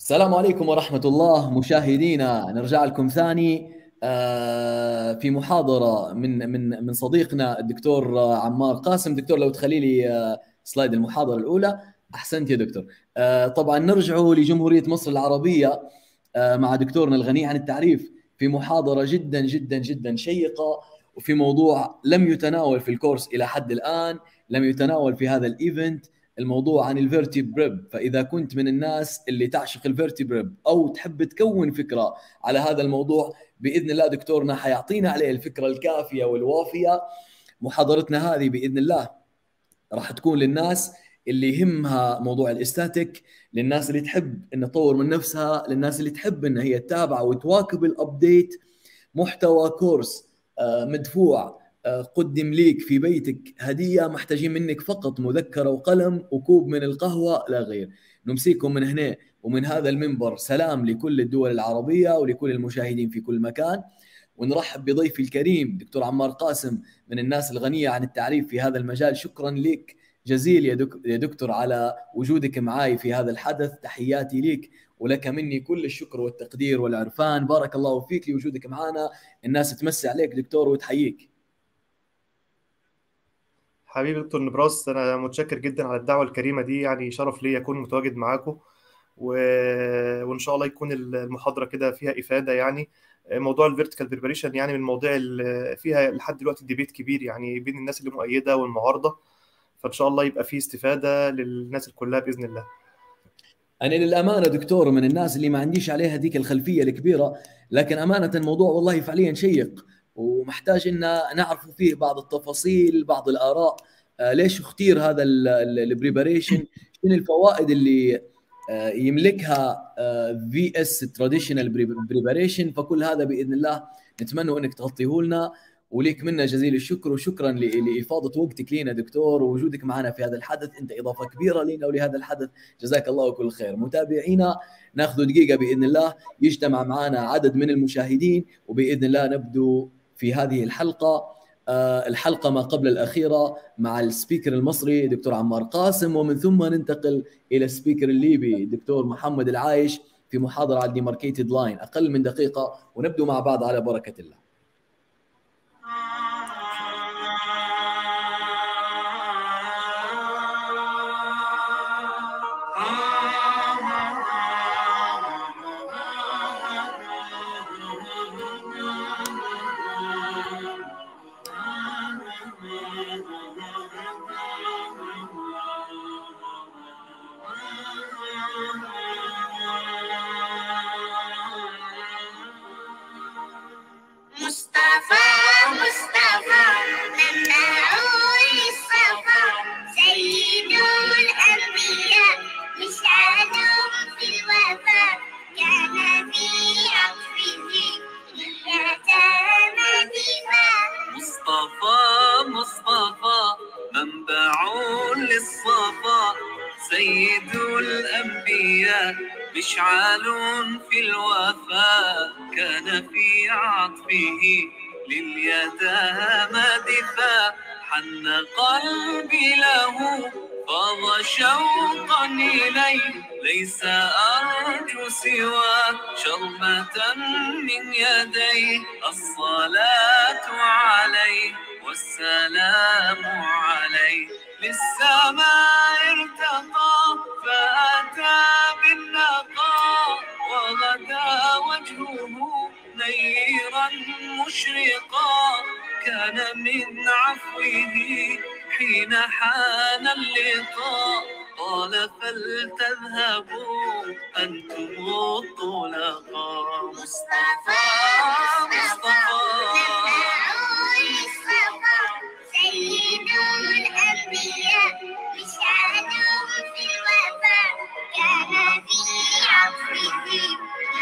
السلام عليكم ورحمة الله مشاهدينا نرجع لكم ثاني آه، في محاضرة من من من صديقنا الدكتور عمار قاسم دكتور لو تخلي لي آه، سلايد المحاضرة الأولى أحسنت يا دكتور آه، طبعا نرجع لجمهورية مصر العربية مع دكتورنا الغني عن التعريف في محاضرة جدا جدا جدا شيقة وفي موضوع لم يتناول في الكورس إلى حد الآن لم يتناول في هذا الإيفنت الموضوع عن الفيرتيبريب فاذا كنت من الناس اللي تعشق الفيرتيبريب او تحب تكون فكره على هذا الموضوع باذن الله دكتورنا حيعطينا عليه الفكره الكافيه والوافيه محاضرتنا هذه باذن الله راح تكون للناس اللي يهمها موضوع الاستاتيك للناس اللي تحب ان تطور من نفسها للناس اللي تحب ان هي تتابع وتواكب الابديت محتوى كورس آه، مدفوع قدم ليك في بيتك هديه محتاجين منك فقط مذكره وقلم وكوب من القهوه لا غير نمسيكم من هنا ومن هذا المنبر سلام لكل الدول العربيه ولكل المشاهدين في كل مكان ونرحب بضيفي الكريم دكتور عمار قاسم من الناس الغنيه عن التعريف في هذا المجال شكرا لك جزيل يا دكتور على وجودك معي في هذا الحدث تحياتي لك ولك مني كل الشكر والتقدير والعرفان بارك الله فيك لوجودك معنا الناس تمسي عليك دكتور وتحييك حبيبي دكتور نبراس انا متشكر جدا على الدعوه الكريمه دي يعني شرف لي اكون متواجد معاكم و... وان شاء الله يكون المحاضره كده فيها افاده يعني موضوع الفيرتيكال بريباريشن يعني من المواضيع اللي فيها لحد دلوقتي ديبيت كبير يعني بين الناس اللي مؤيده والمعارضه فان شاء الله يبقى فيه استفاده للناس كلها باذن الله أنا للأمانة دكتور من الناس اللي ما عنديش عليها ديك الخلفية الكبيرة لكن أمانة الموضوع والله فعليا شيق ومحتاج ان نعرف فيه بعض التفاصيل بعض الاراء آه، ليش اختير هذا البريباريشن شنو الفوائد اللي آه، يملكها في اس تراديشنال بريباريشن فكل هذا باذن الله نتمنى انك تغطيه لنا وليك منا جزيل الشكر وشكرا لافاضه وقتك لنا دكتور ووجودك معنا في هذا الحدث انت اضافه كبيره لنا ولهذا الحدث جزاك الله كل خير متابعينا ناخذ دقيقه باذن الله يجتمع معنا عدد من المشاهدين وباذن الله نبدو في هذه الحلقه آه، الحلقه ما قبل الاخيره مع السبيكر المصري دكتور عمار قاسم ومن ثم ننتقل الى السبيكر الليبي دكتور محمد العايش في محاضره على الديماركيتد لاين اقل من دقيقه ونبدو مع بعض على بركه الله مشعل في الوفاء كان في عطفه لليتامى دفاع حن قلبي له فاض شوقا إليه ليس أرجو سوى شربة من يديه الصلاة عليه والسلام عليه للسماء ارتقى فأتى بالنقاء وغدا وجهه نيرا مشرقا كان من عفوه حين حان اللقاء قال فلتذهبوا أنتم الطلقاء مصطفى مصطفى سيد الأنبياء مشعلهم في الوفاء كان في عطفه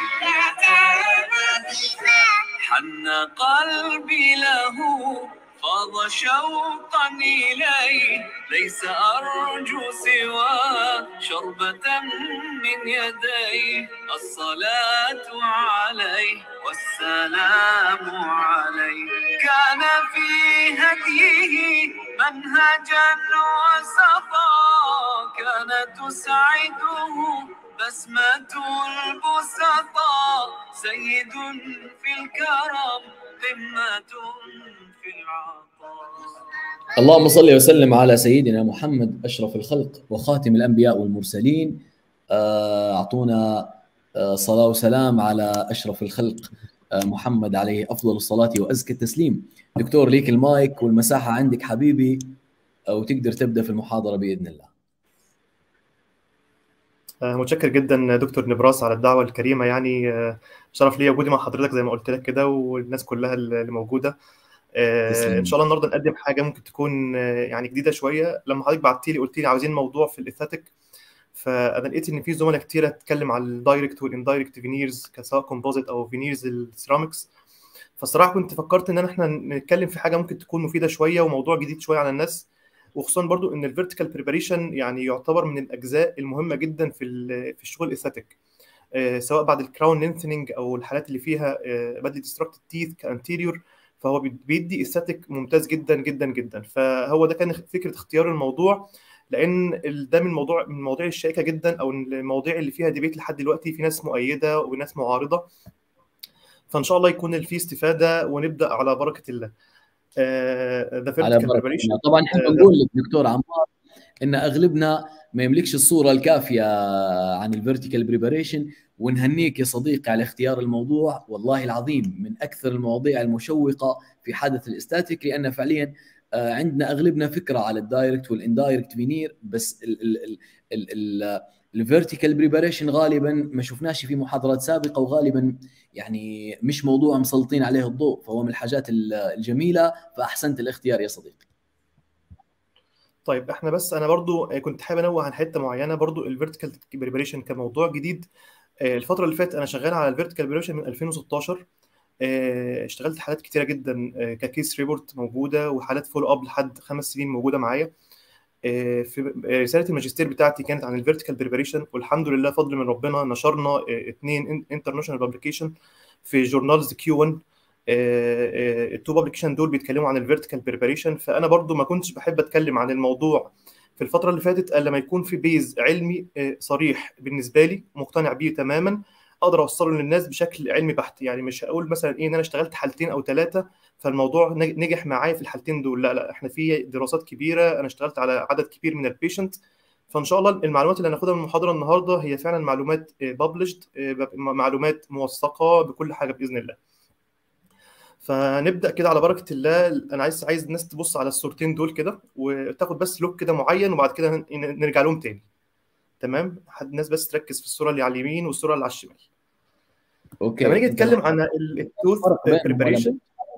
حن قلبي له فاض شوقا إليه ليس أرجو سوى شربة من يديه الصلاة عليه والسلام عليه كان في هديه منهجا وسطا كان تسعده بسمة البسطاء سيد في الكرم قمة في العطاء اللهم صل وسلم على سيدنا محمد اشرف الخلق وخاتم الانبياء والمرسلين آه، اعطونا آه، صلاه وسلام على اشرف الخلق آه، محمد عليه افضل الصلاه وازكى التسليم دكتور ليك المايك والمساحه عندك حبيبي وتقدر تبدا في المحاضره باذن الله آه، متشكر جدا دكتور نبراس على الدعوة الكريمة يعني آه، شرف ليا وجودي مع حضرتك زي ما قلت لك كده والناس كلها اللي موجودة آه، تسلم. ان شاء الله النهارده نقدم حاجه ممكن تكون آه، يعني جديده شويه لما حضرتك بعت لي قلت لي عاوزين موضوع في الاثاتيك فانا لقيت ان في زملاء كتيره تتكلم على الدايركت والاندايركت فينيرز سواء كومبوزيت او فينيرز السيراميكس فالصراحه كنت فكرت ان احنا نتكلم في حاجه ممكن تكون مفيده شويه وموضوع جديد شويه على الناس وخصوصا برضو ان الفيرتيكال بريباريشن يعني يعتبر من الاجزاء المهمه جدا في ال- في الشغل الاثاتيك آه، سواء بعد الكراون لينثنينج او الحالات اللي فيها بدل ديستركت تيث كانتيريور فهو بي- بيدي استاتيك ممتاز جدا جدا جدا فهو ده كان فكره اختيار الموضوع لان ال- ده من موضوع من المواضيع الشائكه جدا او المواضيع اللي فيها ديبيت لحد دلوقتي في ناس مؤيده وناس معارضه فان شاء الله يكون فيه استفاده ونبدا على بركه الله ذا على فيرتيكال بركة بريباريشن الله. طبعا نحب نقول لك دكتور عمار ان اغلبنا ما يملكش الصوره الكافيه عن الفيرتيكال بريباريشن ونهنيك يا صديقي على اختيار الموضوع والله العظيم من اكثر المواضيع المشوقه في حدث الاستاتيك لان فعليا آه، عندنا اغلبنا فكره على الدايركت والاندايركت فينير بس الفيرتيكال بريباريشن غالبا ما شفناش في محاضرات سابقه وغالبا يعني مش موضوع مسلطين عليه الضوء فهو من الحاجات الجميله فاحسنت الاختيار يا صديقي طيب احنا بس انا برضو كنت حابب انوه عن حته معينه برضو الفيرتيكال بريباريشن كموضوع جديد آه، الفتره اللي فاتت انا شغال على الفيرتيكال بريباريشن من 2016 آه، اشتغلت حالات كتيره جدا آه، ككيس ريبورت موجوده وحالات فولو اب لحد خمس سنين موجوده معايا آه، في آه، رساله الماجستير بتاعتي كانت عن الفيرتيكال بريباريشن والحمد لله فضل من ربنا نشرنا آه، اثنين انترناشونال بابليكيشن في جورنالز كيو 1 التو بابليكيشن دول بيتكلموا عن الفيرتيكال بريباريشن فانا برضو ما كنتش بحب اتكلم عن الموضوع في الفتره اللي فاتت الا لما يكون في بيز علمي آه، صريح بالنسبه لي مقتنع بيه تماما اقدر اوصله للناس بشكل علمي بحت يعني مش هقول مثلا ايه ان انا اشتغلت حالتين او ثلاثه فالموضوع نج- نجح معايا في الحالتين دول لا لا احنا في دراسات كبيره انا اشتغلت على عدد كبير من البيشنت فان شاء الله المعلومات اللي هناخدها من المحاضره النهارده هي فعلا معلومات ببلشد معلومات موثقه بكل حاجه باذن الله فنبدا كده على بركه الله انا عايز عايز الناس تبص على الصورتين دول كده وتاخد بس لوك كده معين وبعد كده ن- نرجع لهم تاني تمام حد الناس بس تركز في الصوره اللي على اليمين والصوره اللي على الشمال اوكي لما نيجي أنت نتكلم عن التوث فرق بينهم ولا بريباريشن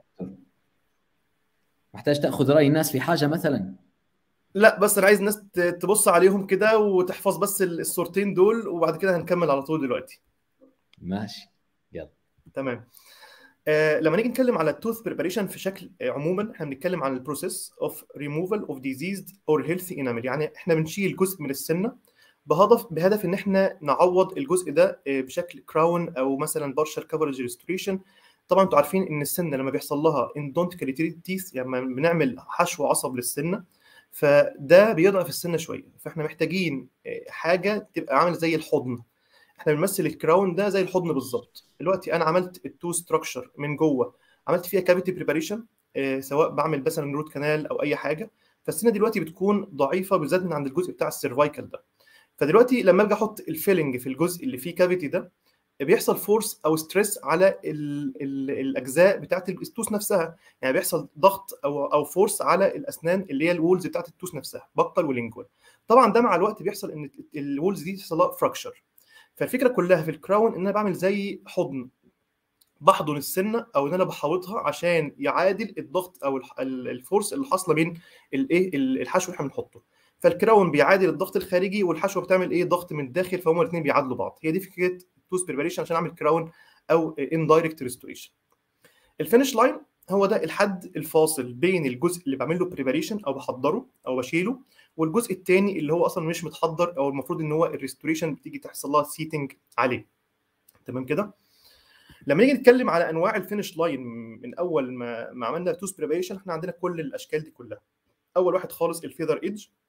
محتاج تاخذ راي الناس في حاجه مثلا لا بس انا عايز الناس ت- تبص عليهم كده وتحفظ بس الصورتين دول وبعد كده هنكمل على طول دلوقتي ماشي يلا تمام آه لما نيجي نتكلم على التوث بريباريشن في شكل آه عموما احنا بنتكلم عن البروسيس اوف ريموفال اوف ديزيزد اور هيلثي انامل يعني احنا بنشيل جزء من السنه بهدف بهدف ان احنا نعوض الجزء ده آه بشكل كراون او مثلا بارشل كفرج ريستوريشن طبعا انتوا عارفين ان السنه لما بيحصل لها اندونتيكاليتي تيث يعني لما بنعمل حشو عصب للسنه فده بيضعف السنه شويه فاحنا محتاجين آه، حاجه تبقى عامله زي الحضن احنا بنمثل الكراون ده زي الحضن بالظبط دلوقتي انا عملت التو ستراكشر من جوه عملت فيها كافيتي بريباريشن سواء بعمل مثلا روت كانال او اي حاجه فالسنه دلوقتي بتكون ضعيفه بالذات من عند الجزء بتاع السيرفايكال ده فدلوقتي لما اجي احط الفيلنج في الجزء اللي فيه كافيتي ده بيحصل فورس او ستريس على ال ال الاجزاء بتاعت التوس نفسها يعني بيحصل ضغط او او فورس على الاسنان اللي هي الوولز بتاعت التوس نفسها بقل ولينجوال طبعا ده مع الوقت بيحصل ان الوولز دي يحصل لها فراكشر فالفكره كلها في الكراون ان انا بعمل زي حضن بحضن السنه او ان انا بحوطها عشان يعادل الضغط او الح- ال- الفورس اللي حاصله بين الايه ال- الحشو اللي احنا بنحطه فالكراون بيعادل الضغط الخارجي والحشوه بتعمل ايه ضغط من الداخل فهم الاثنين بيعادلوا بعض هي دي فكره التوث بريباريشن عشان اعمل كراون او اندايركت ريستوريشن الفينش لاين هو ده الحد الفاصل بين الجزء اللي بعمل له بريباريشن او بحضره او بشيله والجزء الثاني اللي هو اصلا مش متحضر او المفروض ان هو الريستوريشن بتيجي تحصل لها سيتنج عليه تمام كده لما نيجي نتكلم على انواع الفينش لاين من اول ما ما عملنا توث بريباريشن احنا عندنا كل الاشكال دي كلها اول واحد خالص الفيذر ايدج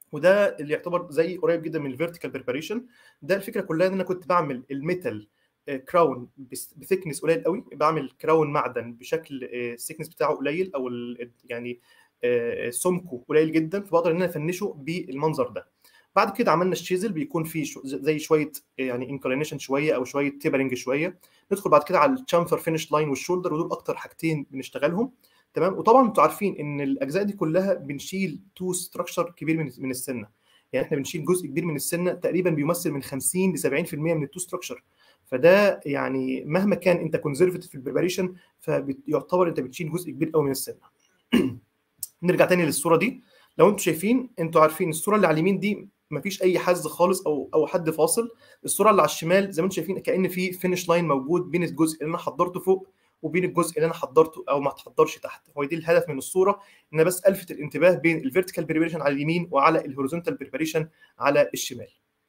وده اللي يعتبر زي قريب جدا من الفيرتيكال بريباريشن ده الفكره كلها ان انا كنت بعمل الميتال كراون بثيكنس قليل قوي بعمل كراون معدن بشكل الثيكنس بتاعه قليل او ال- يعني آه، سمكه قليل جدا فبقدر ان انا افنشه بالمنظر ده بعد كده عملنا الشيزل بيكون فيه شو زي شويه يعني انكلينيشن شويه او شويه تيبرنج شويه ندخل بعد كده على الشامفر فينش لاين والشولدر ودول اكتر حاجتين بنشتغلهم تمام وطبعا انتوا عارفين ان الاجزاء دي كلها بنشيل تو ستراكشر كبير من من السنه يعني احنا بنشيل جزء كبير من السنه تقريبا بيمثل من 50 ل 70% من التو ستراكشر فده يعني مهما كان انت كونزرفتيف في البريباريشن فيعتبر انت بتشيل جزء كبير قوي من السنه نرجع تاني للصوره دي لو انتوا شايفين انتوا عارفين الصوره اللي على اليمين دي مفيش اي حز خالص او او حد فاصل الصوره اللي على الشمال زي ما انتم شايفين كان في فينش لاين موجود بين الجزء اللي انا حضرته فوق وبين الجزء اللي انا حضرته او ما تحضرش تحت هو دي الهدف من الصوره ان انا بس الفت الانتباه بين الفيرتيكال بريباريشن على اليمين وعلى الهوريزونتال بريباريشن على الشمال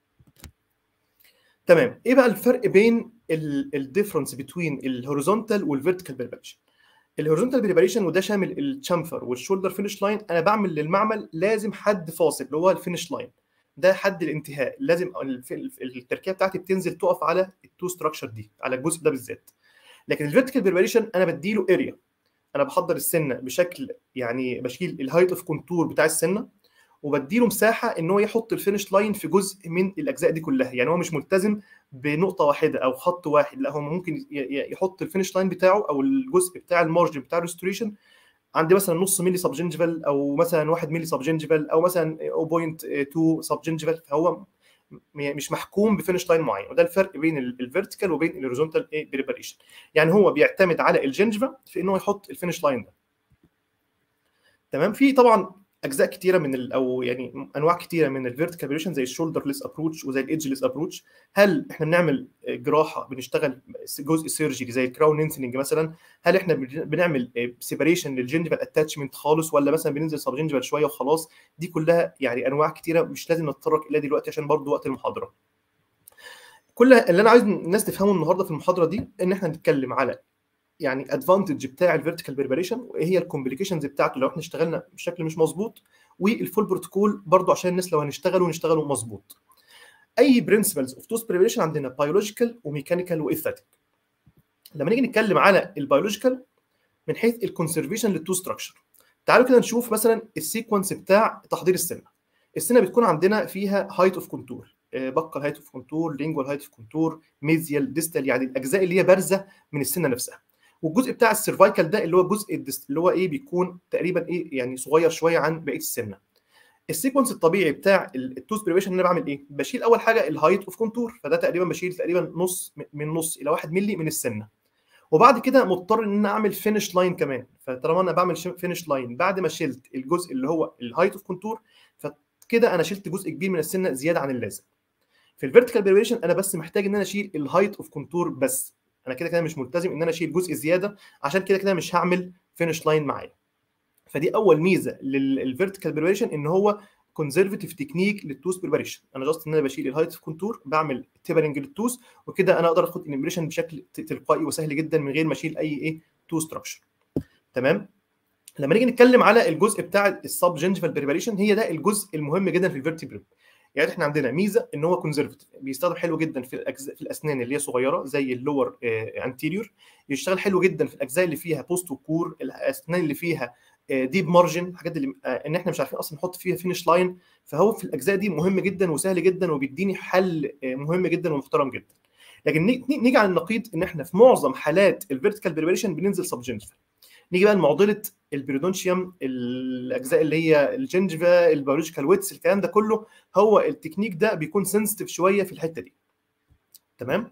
تمام ايه بقى الفرق بين الديفرنس بين الهوريزونتال والفيرتيكال بريباريشن الهوريزونتال بريباريشن وده شامل الشامفر والشولدر فينش لاين انا بعمل للمعمل لازم حد فاصل اللي هو الفينش لاين ده حد الانتهاء لازم الف- الف- التركيبه بتاعتي بتنزل تقف على التو ستراكشر دي على الجزء ده بالذات لكن الفيرتيكال بريباريشن انا بديله اريا انا بحضر السنه بشكل يعني بشيل الهايت اوف كونتور بتاع السنه وبديله مساحه ان هو يحط الفينش لاين في جزء من الاجزاء دي كلها يعني هو مش ملتزم بنقطه واحده او خط واحد لا هو ممكن ي- ي- يحط الفينش لاين بتاعه او الجزء بتاع المارجن بتاع الريستوريشن عندي مثلا نص ملي سبجنجفال او مثلا 1 ملي سبجنجفال او مثلا 0.2 سبجنجفال فهو م- مش محكوم بفينش لاين معين وده الفرق بين الفيرتيكال وبين الهوريزونتال بريباريشن يعني هو بيعتمد على الجنجفا في ان هو يحط الفينش لاين ده تمام في طبعا اجزاء كتيره من ال او يعني انواع كتيره من الفيرتيكال بريباريشن زي الشولدر ليس ابروتش وزي الايدج ليس ابروتش هل احنا بنعمل جراحه بنشتغل جزء سيرجري زي الكراون انسنج مثلا هل احنا بن- بنعمل سيبريشن للجنجفال اتاتشمنت خالص ولا مثلا بننزل سبجنجفال شويه وخلاص دي كلها يعني انواع كتيره مش لازم نتطرق اليها دلوقتي عشان برضو وقت المحاضره كل اللي انا عايز الناس تفهمه النهارده في المحاضره دي ان احنا نتكلم على يعني ادفانتج بتاع الفيرتيكال بريباريشن وايه هي الكومبليكيشنز بتاعته لو احنا اشتغلنا بشكل مش مظبوط والفول بروتوكول برضو عشان الناس لو هنشتغل ونشتغلوا مظبوط اي برنسبلز اوف توست بريباريشن عندنا بيولوجيكال وميكانيكال وايثيتيك لما نيجي نتكلم على البيولوجيكال من حيث الكونسرفيشن للتو ستراكشر تعالوا كده نشوف مثلا السيكونس بتاع تحضير السنه السنه بتكون عندنا فيها هايت اوف كونتور بقى هايت اوف كونتور لينجوال هايت اوف كونتور ميزيال ديستال يعني الاجزاء اللي هي بارزه من السنه نفسها والجزء بتاع السيرفايكال ده اللي هو الجزء الدست اللي هو ايه بيكون تقريبا ايه يعني صغير شويه عن بقيه السنه السيكونس الطبيعي بتاع التوث بريبريشن ان انا بعمل ايه بشيل اول حاجه الهايت اوف كونتور فده تقريبا بشيل تقريبا نص من نص الى 1 مللي من السنه وبعد كده مضطر ان انا اعمل فينش لاين كمان فطالما انا بعمل فينش لاين بعد ما شلت الجزء اللي هو الهايت اوف كونتور فكده انا شلت جزء كبير من السنه زياده عن اللازم في الفيرتيكال بريبريشن انا بس محتاج ان انا اشيل الهايت اوف كونتور بس انا كده كده مش ملتزم ان انا اشيل جزء زياده عشان كده كده مش هعمل فينش لاين معايا فدي اول ميزه للفيرتيكال بريبريشن ان هو كونزرفتيف تكنيك للتوث بريباريشن انا جاست ان انا بشيل الهايت اوف كونتور بعمل تيبرنج للتوث وكده انا اقدر اخد الامبريشن بشكل تلقائي وسهل جدا من غير ما اشيل اي ايه تو ستراكشر تمام لما نيجي نتكلم على الجزء بتاع السب جنجفال بريباريشن هي ده الجزء المهم جدا في الفيرتيبرال يعني احنا عندنا ميزه ان هو كونزرفتيف بيستخدم حلو جدا في الاجزاء في الاسنان اللي هي صغيره زي اللور انتيريور يشتغل حلو جدا في الاجزاء اللي فيها بوست وكور الاسنان اللي فيها ديب مارجن الحاجات اللي ان احنا مش عارفين اصلا نحط فيها فينش لاين فهو في الاجزاء دي مهم جدا وسهل جدا وبيديني حل مهم جدا ومحترم جدا لكن نيجي على النقيض ان احنا في معظم حالات الفيرتيكال بريبريشن بننزل سبجنجفال نيجي بقى لمعضله البريدونشيوم الاجزاء اللي هي الجنجفا البيولوجيكال ويتس الكلام ده كله هو التكنيك ده بيكون سنسيتيف شويه في الحته دي تمام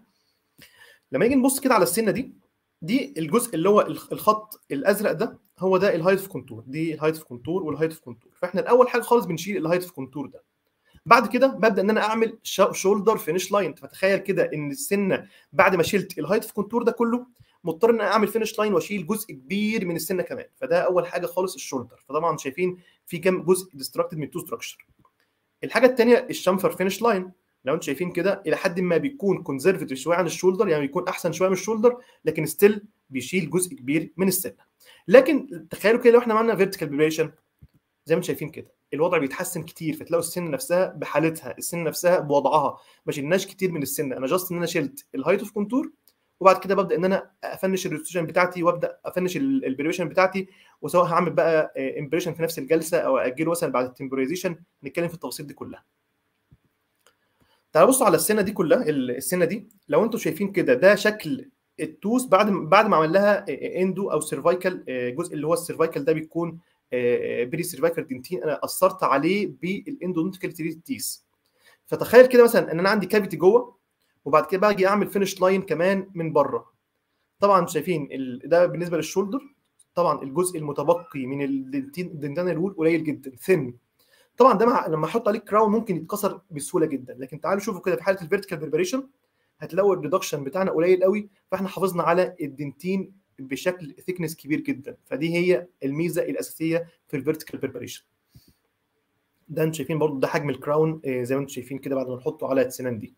لما نيجي نبص كده على السنه دي دي الجزء اللي هو الخط الازرق ده هو ده الهايت اوف كونتور دي الهايت اوف كونتور والهايت اوف كونتور فاحنا الاول حاجه خالص بنشيل الهايت اوف كونتور ده بعد كده ببدا ان انا اعمل شولدر فينش لاين فتخيل كده ان السنه بعد ما شلت الهايت اوف كونتور ده كله مضطر ان انا اعمل فينش لاين واشيل جزء كبير من السنه كمان فده اول حاجه خالص الشولدر فطبعا شايفين في كام جزء ديستراكتد من تو ستراكشر الحاجه الثانيه الشامفر فينش لاين لو انتم شايفين كده الى حد ما بيكون كونزرفتيف شويه عن الشولدر يعني بيكون احسن شويه من الشولدر لكن ستيل بيشيل جزء كبير من السنه لكن تخيلوا كده لو احنا عملنا فيرتيكال بريبريشن زي ما انتم شايفين كده الوضع بيتحسن كتير فتلاقوا السن نفسها بحالتها السن نفسها بوضعها ما شلناش كتير من السن انا جاست ان انا شلت الهايت اوف كونتور وبعد كده ببدا ان انا افنش الريستوشن بتاعتي وابدا افنش البريبريشن بتاعتي وسواء هعمل بقى امبريشن في نفس الجلسه او اجله مثلا بعد التمبوريزيشن نتكلم في التفاصيل دي كلها تعالوا بصوا على السنه دي كلها السنه دي لو انتم شايفين كده ده شكل التوس بعد بعد ما عمل لها اندو او سيرفايكال الجزء اللي هو السيرفايكال ده بيكون بري سيرفايكال دنتين انا اثرت عليه بالاندودونتيكال تيس فتخيل كده مثلا ان انا عندي كافيتي جوه وبعد كده باجي اعمل فينش لاين كمان من بره طبعا شايفين ده بالنسبه للشولدر طبعا الجزء المتبقي من الدنتان وول قليل جدا ثن طبعا ده مع لما احط عليه كراون ممكن يتكسر بسهوله جدا لكن تعالوا شوفوا كده في حاله الفيرتيكال بريبريشن هتلاقوا الريدكشن بتاعنا قليل قوي فاحنا حافظنا على الدنتين بشكل ثيكنس كبير جدا فدي هي الميزه الاساسيه في الفيرتيكال بريبريشن ده انتم شايفين برضو ده حجم الكراون زي ما انتم شايفين كده بعد ما نحطه على السنان دي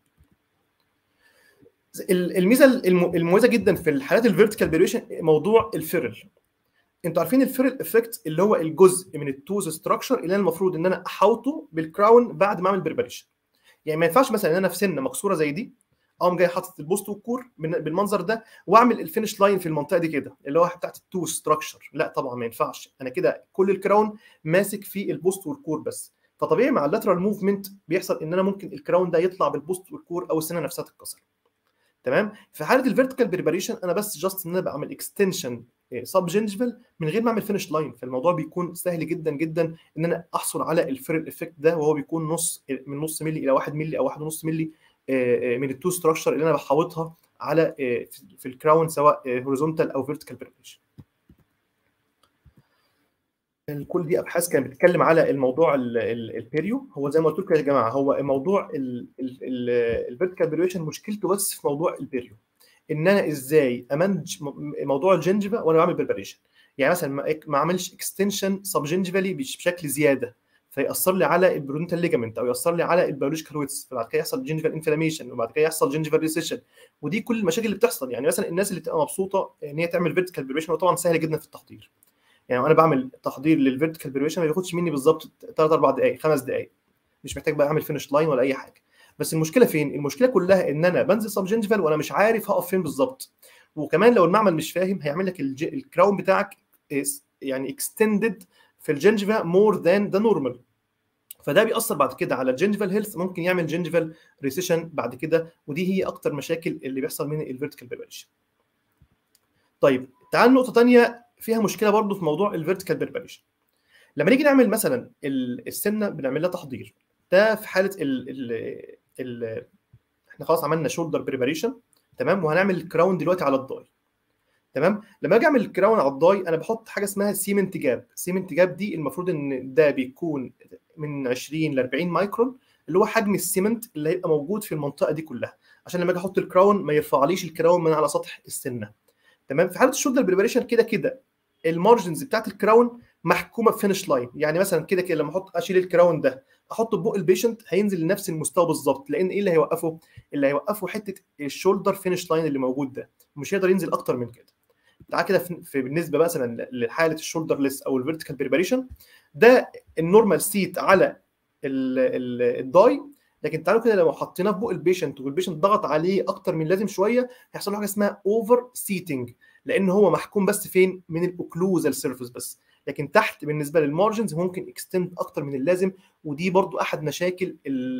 الميزه المميزه جدا في الحالات الفيرتيكال بريبريشن موضوع الفيرل انتوا عارفين الفيرل افكت اللي هو الجزء من التوز ستراكشر اللي انا المفروض ان انا احوطه بالكراون بعد ما اعمل بريبريشن يعني ما ينفعش مثلا ان انا في سنه مكسوره زي دي اقوم جاي حاطط البوست والكور بالمنظر ده واعمل الفينش لاين في المنطقه دي كده اللي هو بتاعت التو ستراكشر لا طبعا ما ينفعش انا كده كل الكراون ماسك في البوست والكور بس فطبيعي مع اللاترال موفمنت بيحصل ان انا ممكن الكراون ده يطلع بالبوست والكور او السنه نفسها تتكسر تمام في حاله الفيرتيكال بريباريشن انا بس جاست ان انا بعمل اكستنشن سب جنجفل من غير ما اعمل فينش لاين فالموضوع بيكون سهل جدا جدا ان انا احصل على الفيرل افكت ده وهو بيكون نص من نص ملي الى 1 ملي او 1.5 ملي من التو ستراكشر اللي انا بحوطها على في الكراون سواء هوريزونتال او فيرتيكال بريبريشن كل دي ابحاث كانت بتتكلم على الموضوع البيريو هو زي ما قلت لكم يا جماعه هو موضوع الفيرتيكال بريبريشن مشكلته بس في موضوع البيريو ان انا ازاي امانج موضوع الجنجفا وانا بعمل بريبريشن يعني مثلا ما اعملش اكستنشن سب جنجفالي بشكل زياده فيأثر لي على البرونتال ليجامنت او يأثر لي على البيولوجيكال ويتس فبعد كده يحصل جنجفال انفلاميشن وبعد كده يحصل جنجفال ريسيشن ودي كل المشاكل اللي بتحصل يعني مثلا الناس اللي بتبقى مبسوطه ان هي تعمل فيرتيكال بريبريشن وطبعا سهل جدا في التحضير يعني وانا بعمل تحضير للفيرتيكال بريبريشن ما بياخدش مني بالظبط 3 4 دقائق 5 دقائق مش محتاج بقى اعمل فينش لاين ولا اي حاجه بس المشكله فين المشكله كلها ان انا بنزل سب جنجفال وانا مش عارف هقف فين بالظبط وكمان لو المعمل مش فاهم هيعمل لك الكراون بتاعك يعني اكستندد في الجنجفا مور ذان ذا نورمال فده بيأثر بعد كده على الجنجفال هيلث ممكن يعمل جنجفال ريسيشن بعد كده ودي هي اكتر مشاكل اللي بيحصل من الفيرتيكال بريبريشن طيب تعال نقطه ثانيه فيها مشكله برضو في موضوع الفيرتيكال بريبريشن لما نيجي نعمل مثلا السنه بنعمل لها تحضير ده في حاله ال ال ال احنا خلاص عملنا شولدر بريبريشن تمام وهنعمل الكراون دلوقتي على الضاي تمام لما اجي اعمل الكراون على الضاي انا بحط حاجه اسمها سيمنت جاب سيمنت جاب دي المفروض ان ده بيكون من 20 ل 40 مايكرون اللي هو حجم السيمنت اللي هيبقى موجود في المنطقه دي كلها عشان لما اجي احط الكراون ما يرفعليش الكراون من على سطح السنه تمام في حاله الشولدر بريبريشن كده كده المارجنز بتاعت الكراون محكومه بفينش لاين يعني مثلا كده كده لما احط اشيل الكراون ده احطه ببق البيشنت هينزل لنفس المستوى بالظبط لان ايه اللي هيوقفه؟ اللي هيوقفه حته الشولدر فينش لاين اللي موجود ده مش هيقدر ينزل اكتر من كده تعال كده في بالنسبه مثلا لحاله الشولدر ليس او الفيرتيكال بريباريشن ده النورمال سيت على الداي لكن تعالوا كده لو حطيناه في بق البيشنت والبيشنت ضغط عليه اكتر من لازم شويه هيحصل له حاجه اسمها اوفر سيتنج لان هو محكوم بس فين من الاوكلوزال سيرفيس بس لكن تحت بالنسبه للمارجنز ممكن اكستند اكتر من اللازم ودي برضو احد مشاكل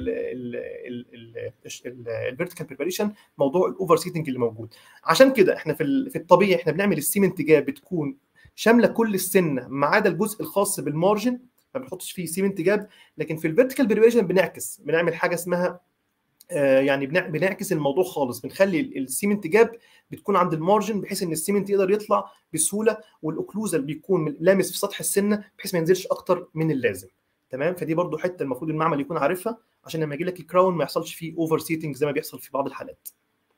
الفيرتيكال بريباريشن موضوع الاوفر سيتنج اللي موجود عشان كده احنا في في الطبيعي احنا بنعمل السيمنت جاب بتكون شامله كل السنه ما عدا الجزء الخاص بالمارجن ما بنحطش فيه سيمنت جاب لكن في الفيرتيكال بريباريشن بنعكس بنعمل حاجه اسمها آه يعني بنعكس الموضوع خالص بنخلي السيمنت جاب بتكون عند المارجن بحيث ان السيمنت يقدر يطلع بسهوله والاوكلوزال بيكون لامس في سطح السنه بحيث ما ينزلش اكتر من اللازم تمام فدي برضو حته المفروض المعمل يكون عارفها عشان لما يجي لك الكراون ما يحصلش فيه اوفر سيتنج زي ما بيحصل في بعض الحالات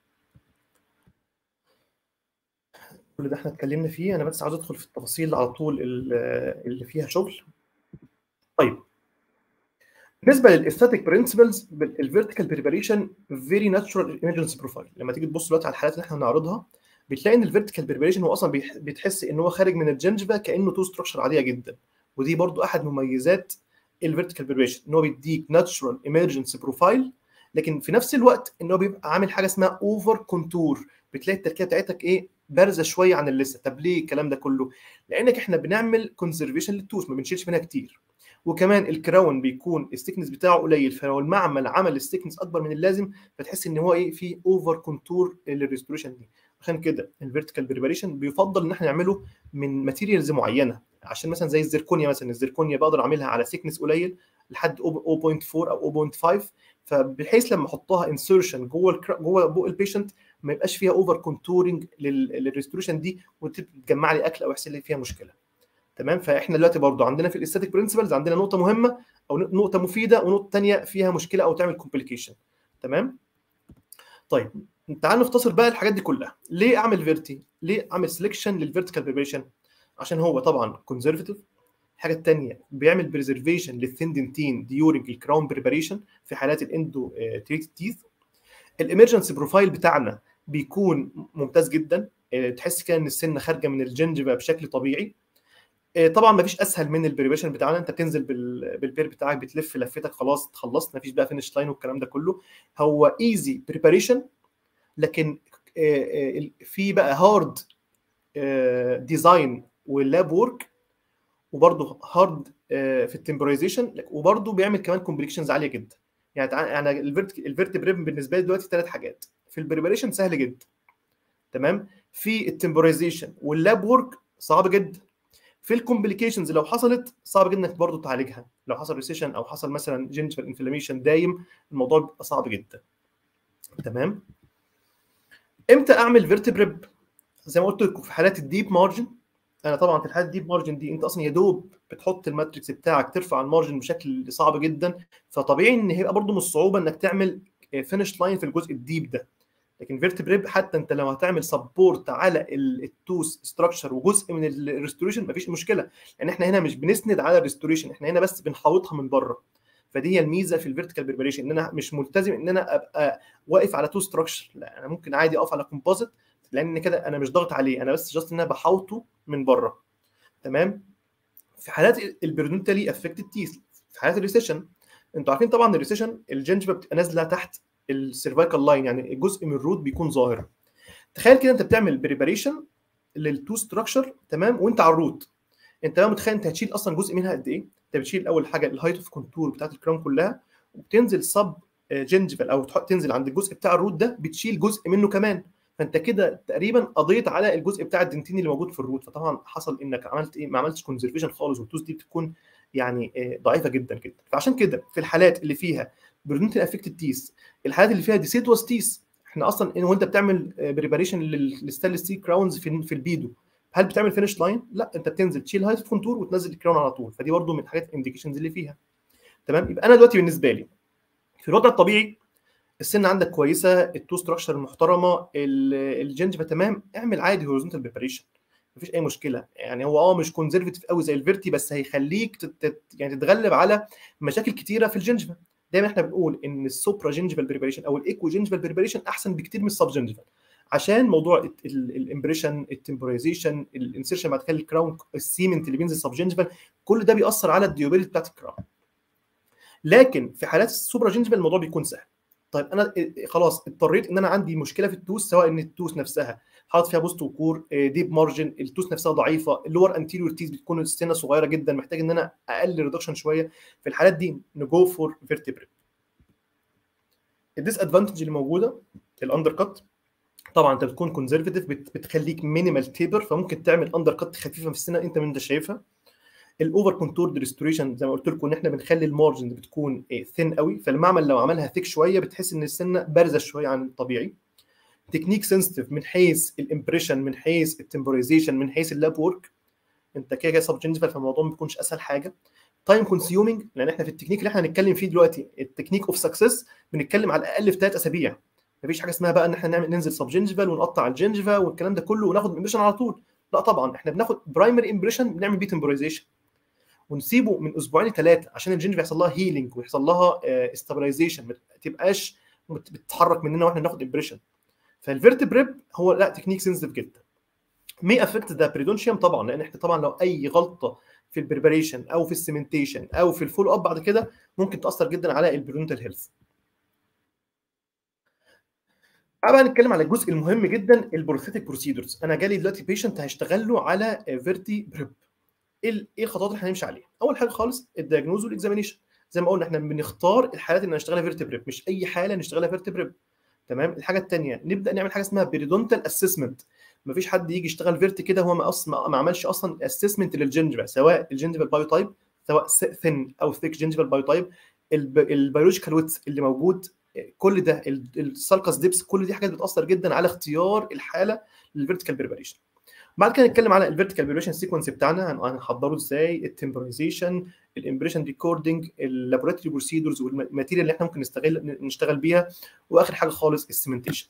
كل ده احنا اتكلمنا فيه انا بس عاوز ادخل في التفاصيل على طول اللي فيها شغل طيب بالنسبه للاستاتيك برنسبلز الفيرتيكال بريباريشن فيري ناتشورال ايمرجنسي بروفايل لما تيجي تبص دلوقتي على الحالات اللي احنا هنعرضها بتلاقي ان الفيرتيكال بريباريشن هو اصلا بتحس ان هو خارج من الجنجفا كانه تو ستراكشر عاديه جدا ودي برضو احد مميزات الفيرتيكال بريبريشن ان هو بيديك ناتشورال ايمرجنسي بروفايل لكن في نفس الوقت ان هو بيبقى عامل حاجه اسمها اوفر كونتور بتلاقي التركيبه بتاعتك ايه بارزه شويه عن اللسه طب ليه الكلام ده كله لانك احنا بنعمل كونزرفيشن للتوث ما بنشيلش منها كتير وكمان الكراون بيكون الستيكنس بتاعه قليل فلو المعمل عمل الستيكنس اكبر من اللازم فتحس ان هو ايه في اوفر كونتور للريستوريشن دي عشان كده الفيرتيكال بريباريشن بيفضل ان احنا نعمله من ماتيريالز معينه عشان مثلا زي الزركونيا مثلا الزركونيا بقدر اعملها على سيكنس قليل لحد 0.4 او 0.5 فبحيث لما احطها انسرشن جوه الكرا... جوه بق البيشنت ما يبقاش فيها اوفر كونتورنج للريستوريشن دي وتتجمع لي اكل او يحصل لي فيها مشكله تمام فاحنا دلوقتي برضو عندنا في الاستاتيك برنسبلز عندنا نقطه مهمه او نقطه مفيده ونقطه ثانيه فيها مشكله او تعمل كومبليكيشن تمام طيب تعال نختصر بقى الحاجات دي كلها ليه اعمل فيرتي ليه اعمل سelection للفيرتيكال بريبريشن عشان هو طبعا كونزرفتيف الحاجه الثانيه بيعمل بريزرفيشن للثندنتين ديورنج الكراون بريباريشن في حالات الاندو تريتد تيث الامرجنسي بروفايل بتاعنا بيكون ممتاز جدا تحس كده ان السنه خارجه من الجنجبه بشكل طبيعي طبعا ما فيش اسهل من البريبريشن بتاعنا انت بتنزل بالبير بتاعك بتلف لفتك خلاص خلصت ما فيش بقى فينش لاين والكلام ده كله هو ايزي بريباريشن لكن في بقى هارد ديزاين واللاب وورك وبرضه هارد في التمبرايزيشن وبرضه بيعمل كمان كومبليكيشنز عاليه جدا يعني يعني الفيرت الفيرت بريب بالنسبه لي دلوقتي ثلاث حاجات في البريباريشن سهل جدا تمام في التمبرايزيشن واللاب وورك صعب جدا في الكومبليكيشنز لو حصلت صعب جدا انك برضه تعالجها لو حصل ريسيشن او حصل مثلا جينجفال انفلاميشن دايم الموضوع بيبقى صعب جدا تمام امتى اعمل فيرتبريب زي ما قلت لكم في حالات الديب مارجن انا طبعا في الحالات الديب مارجن دي انت اصلا يا دوب بتحط الماتريكس بتاعك ترفع المارجن بشكل صعب جدا فطبيعي ان هيبقى برضه من الصعوبه انك تعمل فينش لاين في الجزء الديب ده لكن فيرتبريب حتى انت لو هتعمل سبورت على التوس ستراكشر وجزء من الريستوريشن مفيش مشكله لان احنا هنا مش بنسند على الريستوريشن احنا هنا بس بنحوطها من بره فدي هي الميزه في الفيرتيكال بريبريشن ان انا مش ملتزم ان انا ابقى واقف على تو ستراكشر لا انا ممكن عادي اقف على كومبوزيت لان كده انا مش ضاغط عليه انا بس جاست ان انا بحوطه من بره تمام في حالات البرودنتالي افكتد تيث في حالات الريسيشن انتوا عارفين طبعا الريسيشن الجنجفه بتبقى نازله تحت السيرفايكال لاين يعني جزء من الروت بيكون ظاهر تخيل كده انت بتعمل بريباريشن للتو ستراكشر تمام وانت على الروت انت بقى متخيل انت هتشيل اصلا جزء منها قد ايه انت بتشيل اول حاجه الهايت اوف كونتور بتاعت الكراون كلها وبتنزل سب جنجفال او تنزل عند الجزء بتاع الروت ده بتشيل جزء منه كمان فانت كده تقريبا قضيت على الجزء بتاع الدنتين اللي موجود في الروت فطبعا حصل انك عملت ايه ما عملتش كونزرفيشن خالص والتوز دي بتكون يعني ضعيفه جدا جدا فعشان كده في الحالات اللي فيها برودنتال افكتد تيس الحالات اللي فيها ديسيدوس تيس احنا اصلا إن وانت بتعمل بريباريشن للستانلس ستيل كراونز في في البيدو هل بتعمل فينش لاين؟ لا انت بتنزل تشيل هايت كونتور وتنزل الكراون على طول فدي برده من الحاجات الانديكيشنز اللي فيها تمام يبقى انا دلوقتي بالنسبه لي في الوضع الطبيعي السن عندك كويسه التو ستراكشر المحترمه الجنجفه تمام اعمل عادي هوريزونتال بريباريشن مفيش اي مشكله يعني هو اه مش كونزرفتيف قوي زي الفيرتي بس هيخليك تت يعني تتغلب على مشاكل كتيره في الجنجفه دايما احنا بنقول ان السوبرا جنجفال بريباريشن او الايكو جنجفال بريباريشن احسن بكتير من السب جنجفال عشان موضوع الامبريشن التمبورايزيشن الانسيرشن بعد كده الكراون السيمنت اللي بينزل سب جنجفال كل ده بيأثر على الديوبيلتي بتاعت الكراون لكن في حالات السوبرا جنجفال الموضوع بيكون سهل طيب انا خلاص اضطريت ان انا عندي مشكله في التوس سواء ان التوس نفسها حاطط فيها بوست وكور ديب مارجن التوس نفسها ضعيفه اللور انتيريور تيز بتكون السنه صغيره جدا محتاج ان انا اقلل ريدكشن شويه في الحالات دي نجو فور فيرتبري الديس ادفانتج اللي موجوده الاندر كات طبعا انت بتكون كونزرفتيف بتخليك مينيمال تيبر فممكن تعمل اندر كات خفيفه في السنه انت من انت شايفها الاوفر كونتورد ريستوريشن زي ما قلت لكم ان احنا بنخلي المارجن بتكون ثين قوي فالمعمل لو عملها ثيك شويه بتحس ان السنه بارزه شويه عن الطبيعي تكنيك سنسيتيف من حيث الامبريشن من حيث التمبورايزيشن من حيث اللاب وورك انت كده كده سب جنجفال فالموضوع ما بيكونش اسهل حاجه تايم كونسيومينج لان احنا في التكنيك اللي احنا هنتكلم فيه دلوقتي التكنيك اوف سكسس بنتكلم على الاقل في ثلاث اسابيع مفيش حاجه اسمها بقى ان احنا نعمل ننزل سب جنجفال ونقطع الجنجفا والكلام ده كله وناخد امبريشن على طول لا طبعا احنا بناخد برايمري امبريشن بنعمل بيه تمبورايزيشن ونسيبه من اسبوعين لثلاثه عشان الجنجفا يحصل لها هيلينج ويحصل لها استابلايزيشن ما تبقاش بتتحرك مننا واحنا بناخد امبريشن فالفيرتبريب هو لا تكنيك سنسيتيف جدا مي افكت ذا بريدونشيوم طبعا لان احنا طبعا لو اي غلطه في البريباريشن او في السيمنتيشن او في الفول اب بعد كده ممكن تاثر جدا على البرونتال هيلث بقى نتكلم على الجزء المهم جدا البروثيتك بروسيدورز انا جالي دلوقتي بيشنت هيشتغل له على فيرتي بريب ايه ايه الخطوات اللي احنا هنمشي عليها اول حاجه خالص الدياجنوز والاكزامينيشن زي ما قلنا احنا بنختار الحالات اللي هنشتغلها فيرتي بريب مش اي حاله نشتغلها فيرتي بريب تمام الحاجه الثانيه نبدا نعمل حاجه اسمها بيريدونتال اسسمنت مفيش حد يجي يشتغل فيرتي كده هو ما اصلا ما عملش اصلا اسسمنت للجنجفا سواء الجنجفال بايو تايب سواء ثين او ثيك جنجفال بايو تايب البيولوجيكال ويتس اللي موجود كل ده السالكس ديبس كل دي حاجات بتاثر جدا على اختيار الحاله للفيرتيكال بريباريشن بعد كده نتكلم على الفيرتيكال بريباريشن سيكونس بتاعنا هنحضره ازاي التمبرايزيشن الامبريشن ريكوردنج اللابوراتوري بروسيدورز والماتيريال اللي احنا ممكن نستغل نشتغل بيها واخر حاجه خالص السيمنتيشن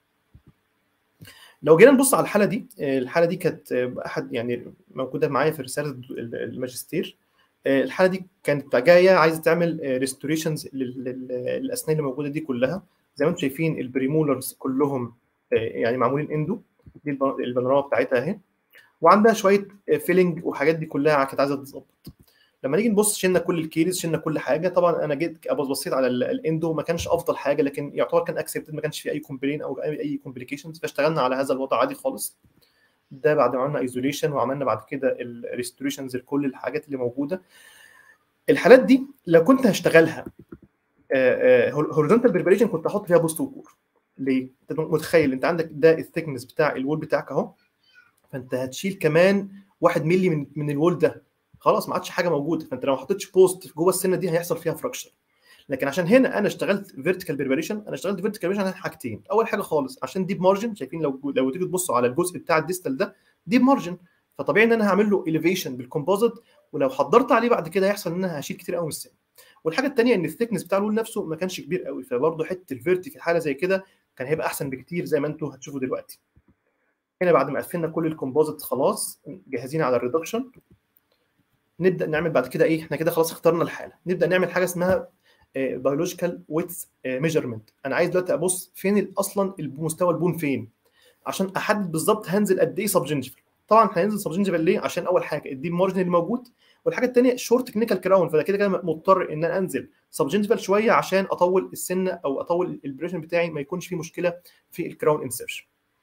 لو جينا نبص على الحاله دي الحاله دي كانت احد يعني موجوده معايا في رساله الماجستير الحاله دي كانت جايه عايزه تعمل ريستوريشنز للاسنان اللي موجوده دي كلها زي ما انتم شايفين البريمولرز كلهم يعني معمولين اندو دي البانوراما بتاعتها اهي وعندها شويه فيلنج وحاجات دي كلها كانت عايزه تتظبط لما نيجي نبص شلنا كل الكيريز شلنا كل حاجه طبعا انا جيت بصيت على الاندو ما كانش افضل حاجه لكن يعتبر كان اكسبتد ما كانش فيه اي كومبلين او اي كومبليكيشنز فاشتغلنا على هذا الوضع عادي خالص ده بعد ما عملنا ايزوليشن وعملنا بعد كده الريستوريشنز لكل الحاجات اللي موجوده الحالات دي لو كنت هشتغلها هوريزونتال بريبريشن كنت احط فيها بوست وكور ليه؟ انت متخيل انت عندك ده الثيكنس بتاع الوول بتاعك اهو فانت هتشيل كمان 1 مللي من من الوول ده خلاص ما عادش حاجه موجوده فانت لو ما حطيتش بوست جوه السنه دي هيحصل فيها فراكشر لكن عشان هنا انا اشتغلت فيرتيكال بريباريشن انا اشتغلت فيرتيكال بريباريشن عشان حاجتين اول حاجه خالص عشان ديب مارجن شايفين لو لو تيجي تبصوا على الجزء بتاع الديستال ده ديب مارجن فطبيعي ان انا هعمل له اليفيشن بالكومبوزيت ولو حضرت عليه بعد كده هيحصل ان انا هشيل كتير قوي من السن والحاجه الثانيه ان الثيكنس بتاع الوول نفسه ما كانش كبير قوي فبرضه حته الفيرتي في حاله زي كده كان هيبقى احسن بكتير زي ما انتم هتشوفوا دلوقتي هنا بعد ما قفلنا كل الكومبوزيت خلاص جاهزين على الريدكشن نبدا نعمل بعد كده ايه احنا كده خلاص اخترنا الحاله نبدا نعمل حاجه اسمها بيولوجيكال ويتس ميجرمنت انا عايز دلوقتي ابص فين اصلا مستوى البون فين عشان احدد بالظبط هنزل قد ايه سبجنجفال طبعا هننزل سبجنجفال ليه عشان اول حاجه الديب مارجن اللي موجود والحاجه الثانيه شورت تكنيكال كراون فده كده كده مضطر ان انا انزل سبجنجفال شويه عشان اطول السنه او اطول البريشن بتاعي ما يكونش فيه مشكله في الكراون انسرشن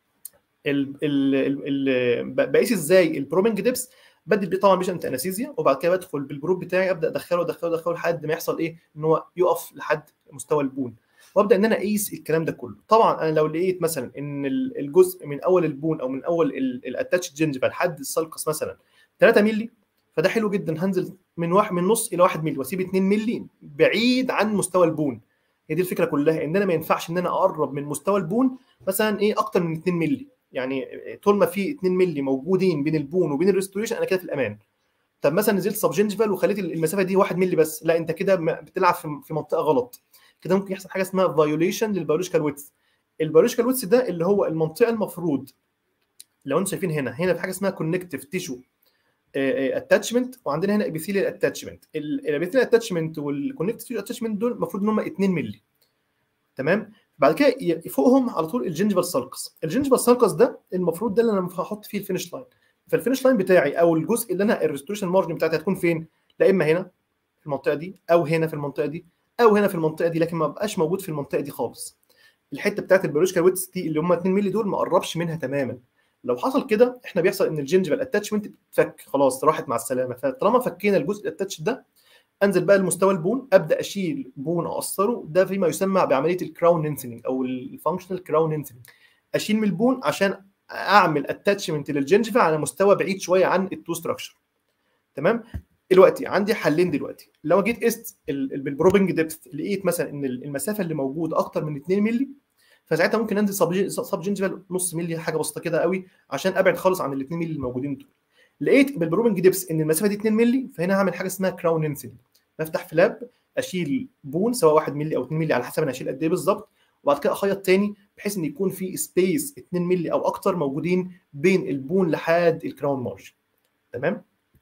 بقيس ازاي البرومنج ديبس بدي طبعا بيشنت انستيزيا وبعد كده بدخل بالجروب بتاعي ابدا ادخله ادخله ادخله لحد ما يحصل ايه ان هو يقف لحد مستوى البون وابدا ان انا اقيس الكلام ده كله طبعا انا لو لقيت مثلا ان الجزء من اول البون او من اول الاتاتش جنجفا لحد السلقس مثلا 3 مللي فده حلو جدا هنزل من واحد من نص الى 1 مللي واسيب 2 مللي بعيد عن مستوى البون هي دي الفكره كلها ان انا ما ينفعش ان انا اقرب من مستوى البون مثلا ايه اكتر من 2 مللي يعني طول ما في 2 مللي موجودين بين البون وبين الريستوريشن انا كده في الامان طب مثلا نزلت سبجنجفال وخليت المسافه دي 1 مللي بس لا انت كده بتلعب في منطقه غلط كده ممكن يحصل حاجه اسمها فايوليشن للبيولوجيكال ويتس البيولوجيكال ويتس ده اللي هو المنطقه المفروض لو انتم شايفين هنا هنا في حاجه اسمها كونكتيف تيشو اتاتشمنت وعندنا هنا ابيثيليال اتاتشمنت الابيثيليال اتاتشمنت والكونكتيف تيشو اتاتشمنت دول المفروض ان هم 2 مللي تمام بعد كده فوقهم على طول الجنجفال سالكس الجنجفال سالكس ده المفروض ده اللي انا هحط فيه الفينش لاين فالفينش لاين بتاعي او الجزء اللي انا الريستوريشن مارجن بتاعتي هتكون فين لا اما هنا في المنطقه دي او هنا في المنطقه دي او هنا في المنطقه دي لكن ما بقاش موجود في المنطقه دي خالص الحته بتاعت البيولوجيكال ويتس دي اللي هم 2 مللي دول ما قربش منها تماما لو حصل كده احنا بيحصل ان الجنجفال اتاتشمنت بتفك خلاص راحت مع السلامه فطالما فكينا الجزء الاتاتش ده انزل بقى لمستوى البون ابدا اشيل بون اقصره ده فيما يسمى بعمليه الكراون نينسنج او الفانكشنال كراون نينسنج اشيل من البون عشان اعمل اتاتشمنت للجنجفا على مستوى بعيد شويه عن التو ستراكشر تمام دلوقتي عندي حلين دلوقتي لو جيت قست بالبروبنج ديبث لقيت مثلا ان المسافه اللي موجوده اكتر من 2 مللي فساعتها ممكن انزل سب جنجفال نص مللي حاجه بسيطه كده قوي عشان ابعد خالص عن ال 2 مللي الموجودين دول لقيت بالبروبنج ديبس ان المسافه دي 2 مللي فهنا هعمل حاجه اسمها كراون نينسنج بفتح فلاب اشيل بون سواء 1 مللي او 2 مللي على حسب انا هشيل قد ايه بالظبط وبعد كده اخيط تاني بحيث ان يكون في سبيس 2 مللي او اكتر موجودين بين البون لحد الكراون مارجن تمام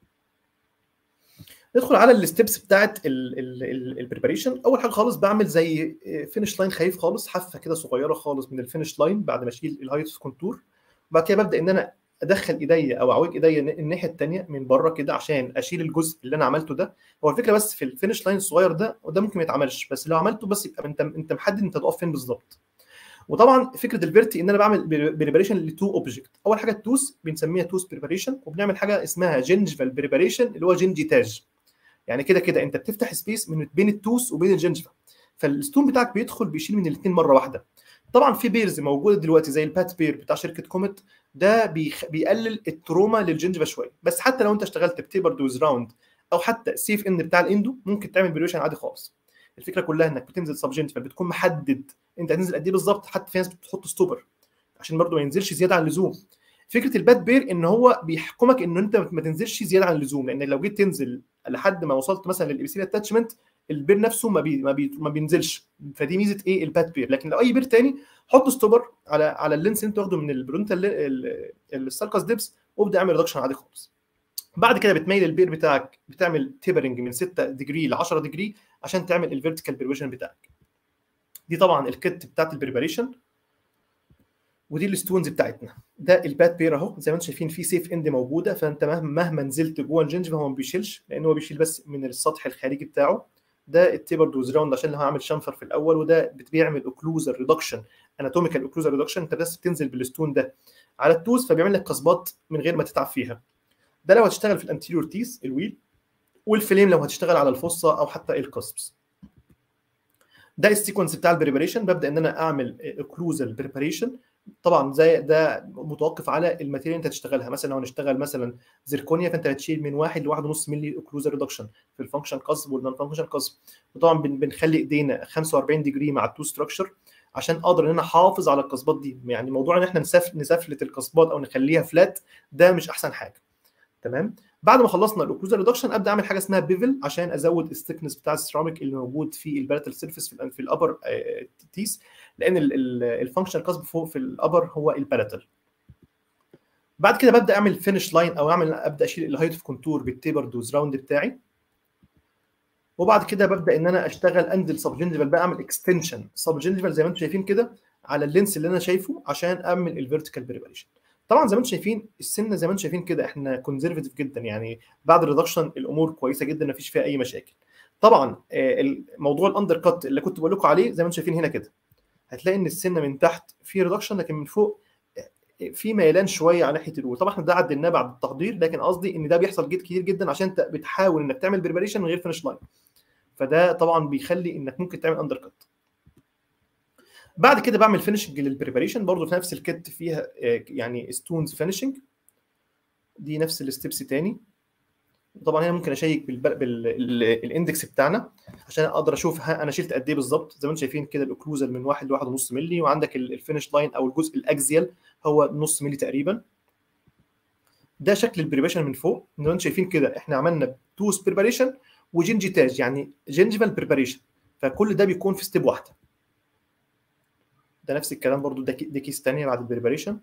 ندخل على الستبس بتاعت البريباريشن اول حاجه خالص بعمل زي فينش لاين خفيف خالص حافه كده صغيره خالص من الفينش لاين بعد ما اشيل الهايت كونتور وبعد كده ببدا ان انا ادخل ايديا او اعوج ايديا الناحيه الثانيه من بره كده عشان اشيل الجزء اللي انا عملته ده هو الفكره بس في الفينش لاين الصغير ده وده ممكن ما يتعملش بس لو عملته بس يبقى انت انت محدد انت تقف فين بالظبط وطبعا فكره الفيرتي ان انا بعمل بريباريشن لتو اوبجكت اول حاجه التوس بنسميها توس بريباريشن وبنعمل حاجه اسمها جنجفال بريباريشن اللي هو جنجيتاج يعني كده كده انت بتفتح سبيس من بين التوس وبين الجنجفا فالستون بتاعك بيدخل بيشيل من الاثنين مره واحده طبعا في بيرز موجوده دلوقتي زي البات بير بتاع شركه كوميت ده بيخ... بيقلل التروما للجنجفا شويه بس حتى لو انت اشتغلت بتيبر دوز راوند او حتى سيف ان بتاع الاندو ممكن تعمل بريوشن عادي خالص الفكره كلها انك بتنزل سبجنتفال بتكون محدد انت هتنزل قد ايه بالظبط حتى في ناس بتحط ستوبر عشان برضه ما ينزلش زياده عن اللزوم فكره البات بير ان هو بيحكمك ان انت ما تنزلش زياده عن اللزوم لان لو جيت تنزل لحد ما وصلت مثلا للابيسيل اتاتشمنت البير نفسه ما بي ما, بي ما بينزلش فدي ميزه ايه البات بير لكن لو اي بير تاني حط ستوبر على على اللينس اللي انت واخده من البرونتال السالكاس ديبس وابدا اعمل ريدكشن عادي خالص بعد كده بتميل البير بتاعك بتعمل تيبرنج من 6 ديجري ل 10 ديجري عشان تعمل الفيرتيكال بريبريشن بتاعك دي طبعا الكت بتاعت البريبريشن ودي الستونز بتاعتنا ده البات بير اهو زي ما انتم شايفين في سيف اند موجوده فانت مهما مهما نزلت جوه الجنجفه هو ما بيشيلش لان هو بيشيل بس من السطح الخارجي بتاعه ده التيبر دوز راوند عشان هو عامل شنفر في الاول وده بيعمل اوكلوزر ريدكشن اناتوميكال اوكلوزر ريدكشن انت بس بتنزل بالستون ده على التوز فبيعمل لك قصبات من غير ما تتعب فيها ده لو هتشتغل في الانتيريور تيس الويل والفليم لو هتشتغل على الفصه او حتى الكسبس ده السيكونس بتاع البريبريشن ببدا ان انا اعمل اوكلوزال بريبريشن طبعا زي ده متوقف على الماتيريال انت هتشتغلها مثلا لو هنشتغل مثلا زيركونيا فانت هتشيل من 1 ل 1.5 مللي اوكلوزال ريدكشن في الفانكشن قصب والنون فانكشن قصب وطبعا بنخلي ايدينا 45 ديجري مع التو ستراكشر عشان اقدر ان انا احافظ على القصبات دي يعني موضوع ان احنا نسف نسفلت القصبات او نخليها فلات ده مش احسن حاجه تمام بعد ما خلصنا الاوكلوزال ريدكشن ابدا اعمل حاجه اسمها بيفل عشان ازود الستكنس بتاع السيراميك اللي موجود في الباليتال سيرفيس في, في الابر تيس لان الفانكشن قصب فوق في الابر هو الباليتال بعد كده ببدا اعمل فينش لاين او اعمل ابدا اشيل الهايت اوف كونتور بالتيبر دوز راوند بتاعي وبعد كده ببدا ان انا اشتغل انزل سب جنجفال بقى اعمل اكستنشن سب جنجفال زي ما انتم شايفين كده على اللينس اللي انا شايفه عشان اعمل الفيرتيكال بريباريشن طبعا زي ما انتم شايفين السنه زي ما انتم شايفين كده احنا كونزرفتيف جدا يعني بعد الريدكشن الامور كويسه جدا ما فيش فيها اي مشاكل طبعا موضوع الاندر كات اللي كنت بقول لكم عليه زي ما انتم شايفين هنا كده هتلاقي ان السنه من تحت في ريدكشن لكن من فوق في ميلان شويه على ناحيه الول طبعا احنا ده عدلناه بعد التقدير لكن قصدي ان ده بيحصل جد كتير جدا عشان انت بتحاول انك تعمل بريباريشن من غير فينش لاين فده طبعا بيخلي انك ممكن تعمل اندر كات بعد كده بعمل فينشنج للبريباريشن برضه في نفس الكت فيها يعني ستونز فينشنج دي نفس الستبس تاني طبعا هنا ممكن اشيك بالاندكس بتاعنا عشان اقدر اشوف انا شلت قد ايه بالظبط زي ما انتم شايفين كده الاوكلوزال من 1 ل 1.5 مللي وعندك الفينش لاين او الجزء الاكزيال هو نص مللي تقريبا ده شكل البريباريشن من فوق زي ما انتم شايفين كده احنا عملنا توس بريباريشن وجنجيتاج يعني جنجيفال بريباريشن فكل ده بيكون في ستيب واحده ده نفس الكلام برضو ده دي كيس ثانيه بعد البريباريشن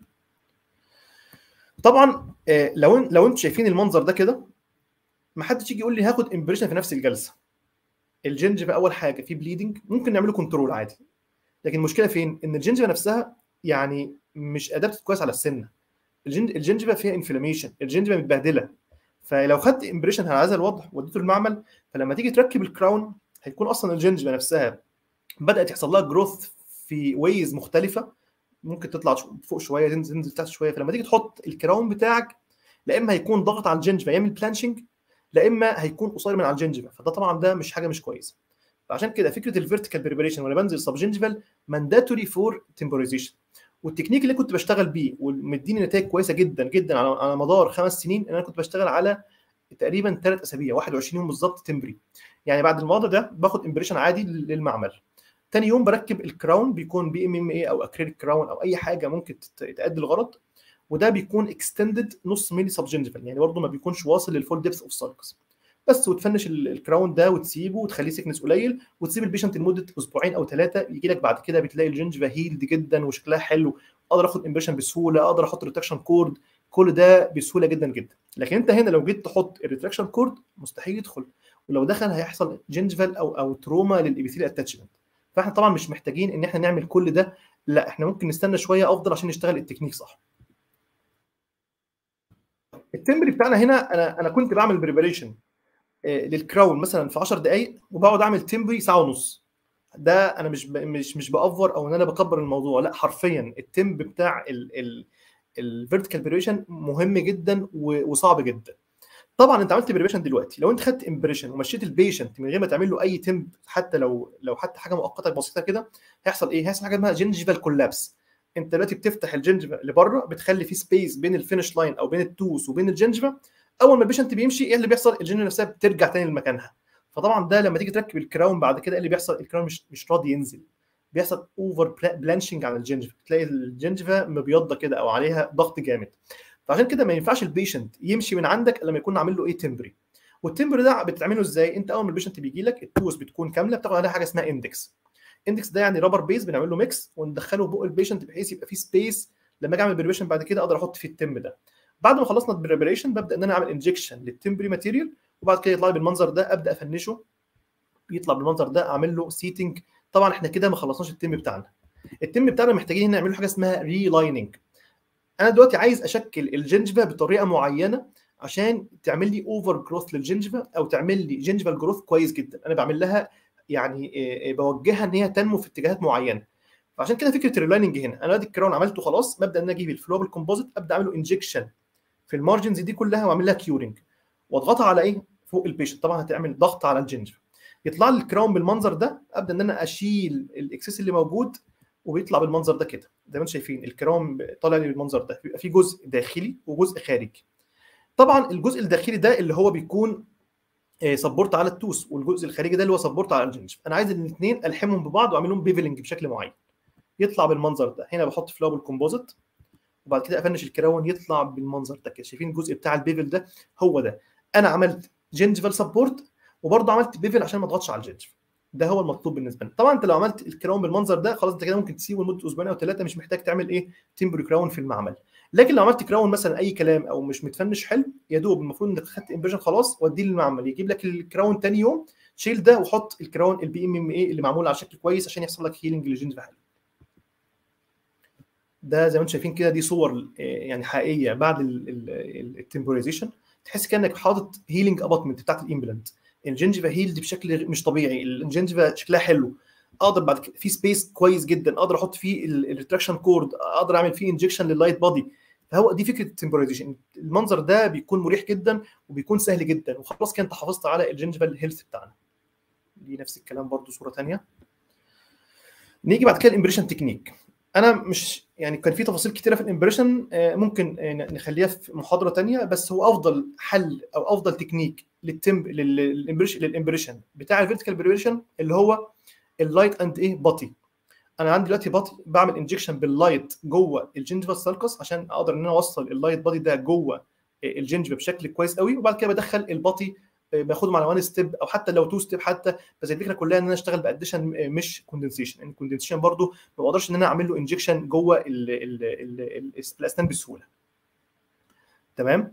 طبعا لو لو انتم شايفين المنظر ده كده ما حدش يجي يقول لي هاخد امبريشن في نفس الجلسه الجنجفه اول حاجه في بليدنج ممكن نعمله كنترول عادي لكن المشكله فين ان الجنجفه نفسها يعني مش ادابتد كويس على السنه الجنجفه فيها انفلاميشن الجنجفه متبهدله فلو خدت امبريشن على هذا الوضع وديته المعمل فلما تيجي تركب الكراون هيكون اصلا الجنجفه نفسها بدات يحصل لها جروث في ويز مختلفه ممكن تطلع فوق شويه تنزل تنزل تحت شويه فلما تيجي تحط الكراون بتاعك لا اما هيكون ضغط على الجنجفه يعمل بلانشنج لا اما هيكون قصير من على الجنجفه فده طبعا ده مش حاجه مش كويسه فعشان كده فكره الفيرتيكال بريبريشن وانا بنزل سب جنجفال مانداتوري فور تمبورايزيشن والتكنيك اللي كنت بشتغل بيه ومديني نتائج كويسه جدا جدا على على مدار خمس سنين ان انا كنت بشتغل على تقريبا ثلاث اسابيع 21 يوم بالظبط تمبري يعني بعد الموضوع ده باخد امبريشن عادي للمعمل تاني يوم بركب الكراون بيكون بي ام ام اي او اكريليك كراون او اي حاجه ممكن تأدي الغرض وده بيكون اكستندد نص ملي سب جنجفال يعني برضه ما بيكونش واصل للفول ديبث اوف سالكس بس وتفنش الكراون ده وتسيبه وتخليه سكنس قليل وتسيب البيشنت لمده اسبوعين او ثلاثه يجي لك بعد كده بتلاقي الجنجفا هيلد جدا وشكلها حلو اقدر اخد امبريشن بسهوله اقدر احط ريتراكشن كورد كل ده بسهوله جدا جدا لكن انت هنا لو جيت تحط الريتراكشن كورد مستحيل يدخل ولو دخل هيحصل جنجفال او او تروما للابيثيل اتاتشمنت فاحنا طبعا مش محتاجين ان احنا نعمل كل ده لا احنا ممكن نستنى شويه افضل عشان نشتغل التكنيك صح التمبري بتاعنا هنا انا انا كنت بعمل بريباريشن للكراون مثلا في 10 دقائق وبقعد اعمل تمبري ساعه ونص ده انا مش ب... مش مش بافور او ان انا بكبر الموضوع لا حرفيا التمب بتاع الفيرتيكال بريباريشن مهم جدا و... وصعب جدا طبعا انت عملت بريباريشن دلوقتي لو انت خدت امبريشن ومشيت البيشنت من غير ما تعمل له اي تمب حتى لو لو حتى حاجه مؤقته بسيطه كده هيحصل ايه؟ هيحصل حاجه اسمها جنجيفال كولابس انت دلوقتي بتفتح الجنجفه لبره بتخلي في سبيس بين الفينش لاين او بين التوس وبين الجنجفه اول ما البيشنت بيمشي ايه اللي بيحصل الجنجفه نفسها بترجع تاني لمكانها فطبعا ده لما تيجي تركب الكراون بعد كده ايه اللي بيحصل الكراون مش مش راضي ينزل بيحصل اوفر بلانشنج على الجنجفه تلاقي الجنجفه مبيضه كده او عليها ضغط جامد فعشان كده ما ينفعش البيشنت يمشي من عندك لما يكون عامل له ايه تمبري والتمبري ده بتعمله ازاي انت اول ما البيشنت بيجي لك التوس بتكون كامله بتاخد عليها حاجه اسمها اندكس اندكس ده يعني رابر بيز بنعمل له ميكس وندخله بق البيشنت بحيث يبقى فيه سبيس لما اجي اعمل بريبريشن بعد كده اقدر احط فيه التمب ده بعد ما خلصنا البريبريشن ببدا ان انا اعمل انجكشن للتمبري ماتيريال وبعد كده يطلع لي بالمنظر ده ابدا افنشه يطلع بالمنظر ده اعمل له سيتنج طبعا احنا كده ما خلصناش التم بتاعنا التم بتاعنا محتاجين هنا نعمل له حاجه اسمها ري لايننج انا دلوقتي عايز اشكل الجنجفه بطريقه معينه عشان تعمل لي اوفر جروث للجنجفه او تعمل لي جنجفال جروث كويس جدا انا بعمل لها يعني بوجهها ان هي تنمو في اتجاهات معينه فعشان كده فكره الريلايننج هنا انا ادي الكراون عملته خلاص ببدا ان انا اجيب الفلوبل كومبوزيت ابدا اعمل له انجكشن في المارجنز دي كلها واعمل لها كيورنج واضغطها على ايه فوق البيشنت طبعا هتعمل ضغط على الجنجفه يطلع لي الكراون بالمنظر ده ابدا ان انا اشيل الاكسس اللي موجود وبيطلع بالمنظر ده كده زي ما انتم شايفين الكراون طالع لي بالمنظر ده بيبقى فيه جزء داخلي وجزء خارجي طبعا الجزء الداخلي ده اللي هو بيكون سبورت على التوس والجزء الخارجي ده اللي هو سبورت على الجنجف انا عايز الاثنين الحمهم ببعض واعمل لهم بيفلنج بشكل معين يطلع بالمنظر ده هنا بحط فلوبل كومبوزيت وبعد كده افنش الكراون يطلع بالمنظر ده كده شايفين الجزء بتاع البيفل ده هو ده انا عملت جنجفال سبورت وبرضه عملت بيفل عشان ما اضغطش على الجنجف ده هو المطلوب بالنسبه لنا طبعا انت لو عملت الكراون بالمنظر ده خلاص انت كده ممكن تسيبه لمده اسبوعين او ثلاثه مش محتاج تعمل ايه تمبري كراون في المعمل لكن لو عملت كراون مثلا اي كلام او مش متفنش حلو يا دوب المفروض انك خدت امبريشن خلاص وديه للمعمل يجيب لك الكراون ثاني يوم شيل ده وحط الكراون البي ام ام اي اللي معمول على شكل كويس عشان يحصل لك هيلينج للجنز حلو ده زي ما انتم شايفين كده دي صور يعني حقيقيه بعد التمبوريزيشن تحس كانك حاطط هيلينج اباتمنت بتاعت الامبلانت الجنجفا هيلد بشكل مش طبيعي الجنجفا شكلها حلو اقدر بعد كده في سبيس كويس جدا اقدر احط فيه الريتراكشن كورد اقدر اعمل فيه انجكشن لللايت بادي فهو دي فكره التمبوريزيشن المنظر ده بيكون مريح جدا وبيكون سهل جدا وخلاص كده انت حافظت على الجنجفال هيلث بتاعنا دي نفس الكلام برضو صوره ثانيه نيجي بعد كده الامبريشن تكنيك انا مش يعني كان في تفاصيل كتيره في الامبريشن ممكن نخليها في محاضره ثانيه بس هو افضل حل او افضل تكنيك للتمب للامبريشن للامبريشن بتاع الفيرتيكال بريبريشن اللي هو اللايت اند ايه بطي انا عندي دلوقتي بطي بعمل انجكشن باللايت جوه الجنجفال سالكس عشان اقدر ان انا اوصل اللايت بادي ده جوه الجنجفال بشكل كويس قوي وبعد كده بدخل البطي باخدهم على وان ستيب او حتى لو تو ستيب حتى بس الفكره كلها ان انا اشتغل باديشن مش كوندنسيشن يعني الكوندنسيشن برضو ما بقدرش ان انا اعمل له انجكشن جوه ال ال ال الاسنان بسهوله تمام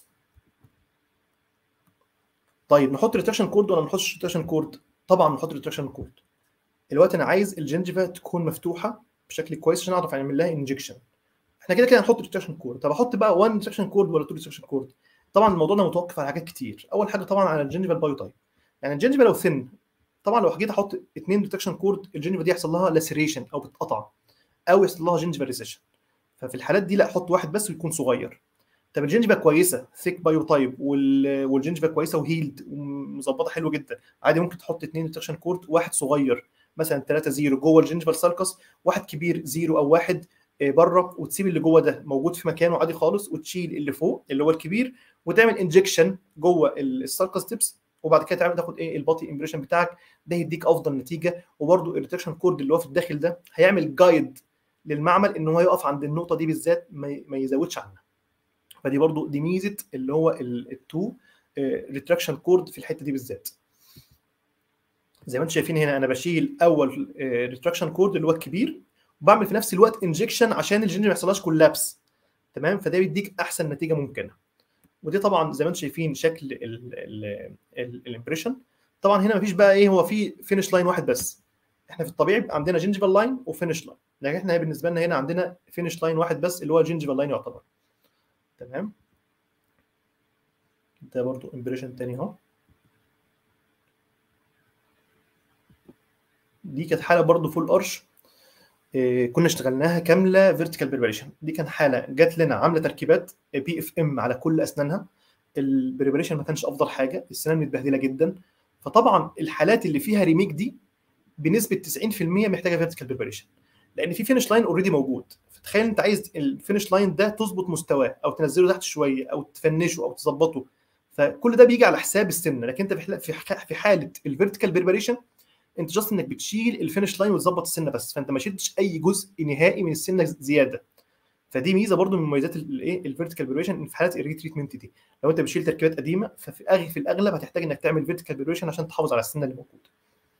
طيب نحط ريتراكشن كورد ولا ما نحطش ريتراكشن كورد طبعا نحط ريتراكشن كورد دلوقتي انا عايز الجنجفه تكون مفتوحه بشكل كويس عشان اعرف اعمل لها انجكشن احنا كده كده هنحط ريتراكشن كورد طب احط بقى 1 ريتراكشن كورد ولا 2 ريتراكشن كورد طبعا الموضوع ده متوقف على حاجات كتير اول حاجه طبعا على الجنجفال بايو تايب يعني الجنجفا لو ثن طبعا لو جيت احط اثنين ريتراكشن كورد الجنجفا دي يحصل لها لاسيريشن او بتقطع او يحصل لها جنجفال ريسيشن ففي الحالات دي لا احط واحد بس ويكون صغير طب الجنجفا كويسه ثيك بايو تايب والجنجفا كويسه وهيلد ومظبطه حلو جدا عادي ممكن تحط اثنين ريتراكشن كورد واحد صغير مثلا 3 0 جوه الجنجفال سالكس واحد كبير 0 او واحد بره وتسيب اللي جوه ده موجود في مكانه عادي خالص وتشيل اللي فوق اللي هو الكبير وتعمل انجكشن جوه السالكس تيبس وبعد كده تعمل تاخد ايه الباطي امبريشن بتاعك ده يديك افضل نتيجه وبرده الريتراكشن كورد اللي هو في الداخل ده هيعمل جايد للمعمل ان هو يقف عند النقطه دي بالذات ما يزودش عنها فدي برده دي ميزه اللي هو التو ريتراكشن كورد في الحته دي بالذات زي ما انتم شايفين هنا انا بشيل اول ريتراكشن كورد اللي هو الكبير وبعمل في نفس الوقت انجكشن عشان الجنجر ما يحصلهاش كولابس تمام فده بيديك احسن نتيجه ممكنه ودي طبعا زي ما انتم شايفين شكل الامبريشن طبعا هنا مفيش بقى ايه هو في فينش لاين واحد بس احنا في الطبيعي عندنا جنجفال لاين وفينش لاين لكن احنا بالنسبه لنا هنا عندنا فينش لاين واحد بس اللي هو جنجفال لاين يعتبر تمام ده برضو امبريشن تاني اهو دي كانت حاله برضو فول ارش إيه، كنا اشتغلناها كامله فيرتيكال بريبريشن دي كان حاله جات لنا عامله تركيبات بي اف ام على كل اسنانها البريبريشن ما كانش افضل حاجه السنان متبهدله جدا فطبعا الحالات اللي فيها ريميك دي بنسبه 90% محتاجه فيرتيكال بريبريشن لان في فينش لاين اوريدي موجود فتخيل انت عايز الفينش لاين ده تظبط مستواه او تنزله تحت شويه او تفنشه او تظبطه فكل ده بيجي على حساب السنه لكن انت في حل- في ح- في حاله الفيرتيكال بريبريشن انت جاست انك بتشيل الفينش لاين وتظبط السنه بس فانت ما شلتش اي جزء نهائي من السنه زياده فدي ميزه برضو من مميزات الايه الفيرتيكال بريبريشن في حالات الريتريتمنت دي لو انت بتشيل تركيبات قديمه ففي أغ- في الاغلب هتحتاج انك تعمل فيرتيكال بريبريشن عشان تحافظ على السنه اللي موجوده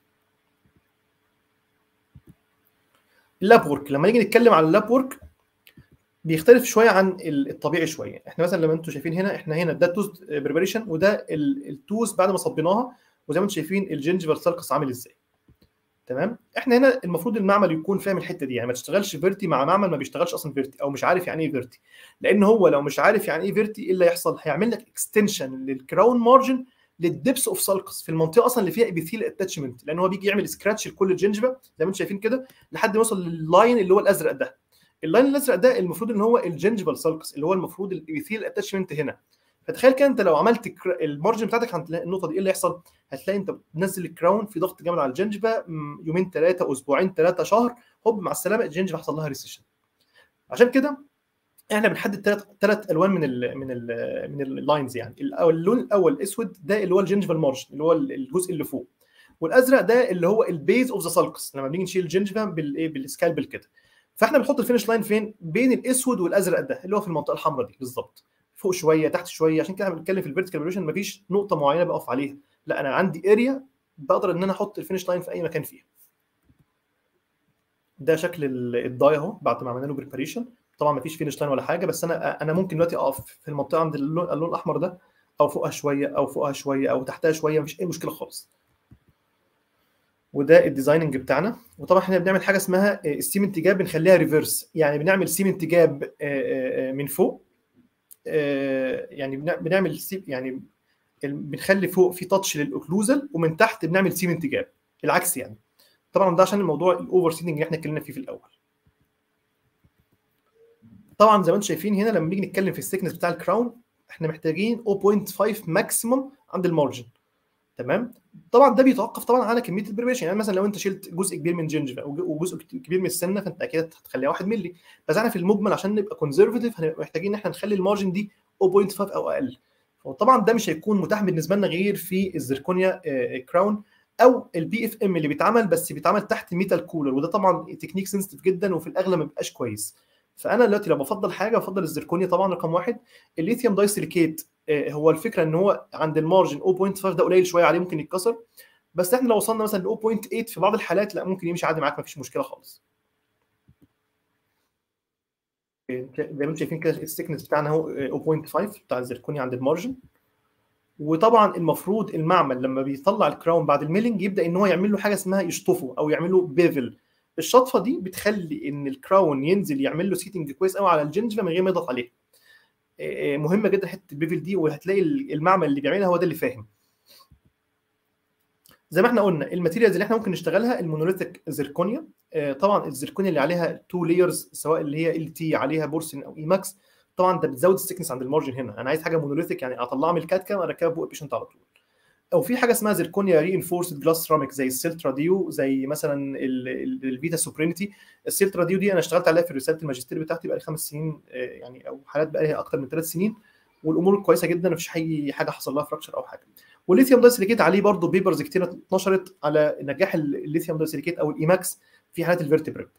اللاب ورك لما نيجي نتكلم عن اللاب ورك بيختلف شويه عن ال- الطبيعي شويه احنا مثلا لما انتم شايفين هنا احنا هنا ده التوز بريبريشن وده ال- التوز بعد ما صبيناها وزي ما انتم شايفين الجنجفال سالكس عامل ازاي تمام احنا هنا المفروض المعمل يكون فاهم الحته دي يعني ما تشتغلش فيرتي مع معمل ما بيشتغلش اصلا فيرتي او مش عارف يعني ايه فيرتي لان هو لو مش عارف يعني ايه فيرتي ايه اللي هيحصل هيعمل لك اكستنشن للكراون مارجن للدبس اوف سالكس في المنطقه اصلا اللي فيها ابيثيل اتاتشمنت لان هو بيجي يعمل سكراتش لكل الجنجفه زي ما انتم شايفين كده لحد ما يوصل لللاين اللي هو الازرق ده اللاين الازرق ده المفروض ان هو الجنجفال سالكس اللي هو المفروض الابيثيل اتاتشمنت هنا فتخيل كده انت لو عملت كرا- المارجن بتاعتك هتلاقي النقطه دي ايه اللي يحصل؟ هتلاقي انت بتنزل الكراون في ضغط جامد على الجنجفه م، يومين ثلاثه اسبوعين ثلاثه شهر هوب مع السلامه الجنجفه حصل لها ريسيشن عشان كده احنا بنحدد ثلاث ثلاث الوان من ال من ال من اللاينز يعني الأول- اللون الاول الاسود ده اللي هو الجنجفال مارجن اللي هو الجزء اللي فوق والازرق ده اللي هو البيز اوف ذا سالكس لما بنيجي نشيل الجنجفه بالايه بالسكالبل كده فاحنا بنحط الفينش لاين فين بين الاسود والازرق ده اللي هو في المنطقه الحمراء دي بالظبط فوق شويه تحت شويه عشان كده احنا بنتكلم في الفيرتيكال بريشن مفيش نقطه معينه بقف عليها لا انا عندي اريا بقدر ان انا احط الفينش لاين في اي مكان فيها ده شكل ال- الداي اهو بعد ما عملنا له بريباريشن طبعا مفيش فينش لاين ولا حاجه بس انا انا ممكن دلوقتي اقف في المنطقه عند اللون, اللون الاحمر ده او فوقها شويه او فوقها شويه او تحتها شويه مفيش اي مشكله خالص وده الديزايننج بتاعنا وطبعا احنا بنعمل حاجه اسمها آه، السيم انتجاب بنخليها ريفرس يعني بنعمل سيم انتجاب آه، آه، آه، من فوق آه، يعني بنع- بنعمل سيم يعني ال- بنخلي فوق في تاتش للاوكلوزال ومن تحت بنعمل سيم انتجاب العكس يعني طبعا ده عشان الموضوع الاوفر سيدنج اللي احنا اتكلمنا فيه في الاول طبعا زي ما انتم شايفين هنا لما نيجي نتكلم في السكنس بتاع الكراون احنا محتاجين 0.5 ماكسيموم عند المارجن تمام طبعا ده بيتوقف طبعا على كميه البريبريشن يعني مثلا لو انت شلت جزء كبير من جنجفا وج- وجزء كبير من السنه فانت اكيد هتخليها 1 مللي بس احنا في المجمل عشان نبقى كونزرفتيف هنبقى محتاجين ان احنا نخلي المارجن دي 0.5 او اقل وطبعا ده مش هيكون متاح بالنسبه لنا غير في الزركونيا آه، كراون او البي اف ام اللي بيتعمل بس بيتعمل تحت ميتال كولر وده طبعا تكنيك سنسيتيف جدا وفي الاغلب ما بيبقاش كويس فانا دلوقتي لو بفضل حاجه بفضل الزركونيا طبعا رقم واحد الليثيوم دايسيليكيت آه، هو الفكره ان هو عند المارجن 0.5 ده قليل شويه عليه ممكن يتكسر بس احنا لو وصلنا مثلا ل 0.8 في بعض الحالات لا ممكن يمشي عادي معاك مفيش مشكله خالص زي ما انتم شايفين كده السكنس بتاعنا هو 0.5 بتاع الزركونيا عند المارجن وطبعا المفروض المعمل لما بيطلع الكراون بعد الميلنج يبدا ان هو يعمل له حاجه اسمها يشطفه او يعمل له بيفل الشطفه دي بتخلي ان الكراون ينزل يعمل له سيتنج كويس قوي على الجنجفه من غير ما يضغط عليها آه، آه، مهمه جدا حته البيفل دي وهتلاقي المعمل اللي بيعملها هو ده اللي فاهم زي ما احنا قلنا الماتيريالز اللي احنا ممكن نشتغلها المونوليثيك زيركونيا آه، طبعا الزيركونيا اللي عليها تو لايرز سواء اللي هي ال تي عليها بورسن او اي ماكس طبعا ده بتزود السكنس عند المارجن هنا انا عايز حاجه مونوليثيك يعني اطلعها من الكات كام اركبها فوق البيشنت على طول او في حاجه اسمها زيركونيا ري انفورسد جلاس سيراميك زي السيلترا ديو زي مثلا ال- ال- الفيتا سوبرينيتي السيلترا ديو دي انا اشتغلت عليها في رساله الماجستير بتاعتي بقى لي خمس سنين آه، يعني او حالات بقى لها اكتر من ثلاث سنين والامور كويسه جدا مفيش اي حاجه حصل لها فراكشر او حاجه والليثيوم دايسيليكيت عليه برضه بيبرز كتير اتنشرت على نجاح الليثيوم دايسيليكيت او الايماكس في حالات الفيرتبريب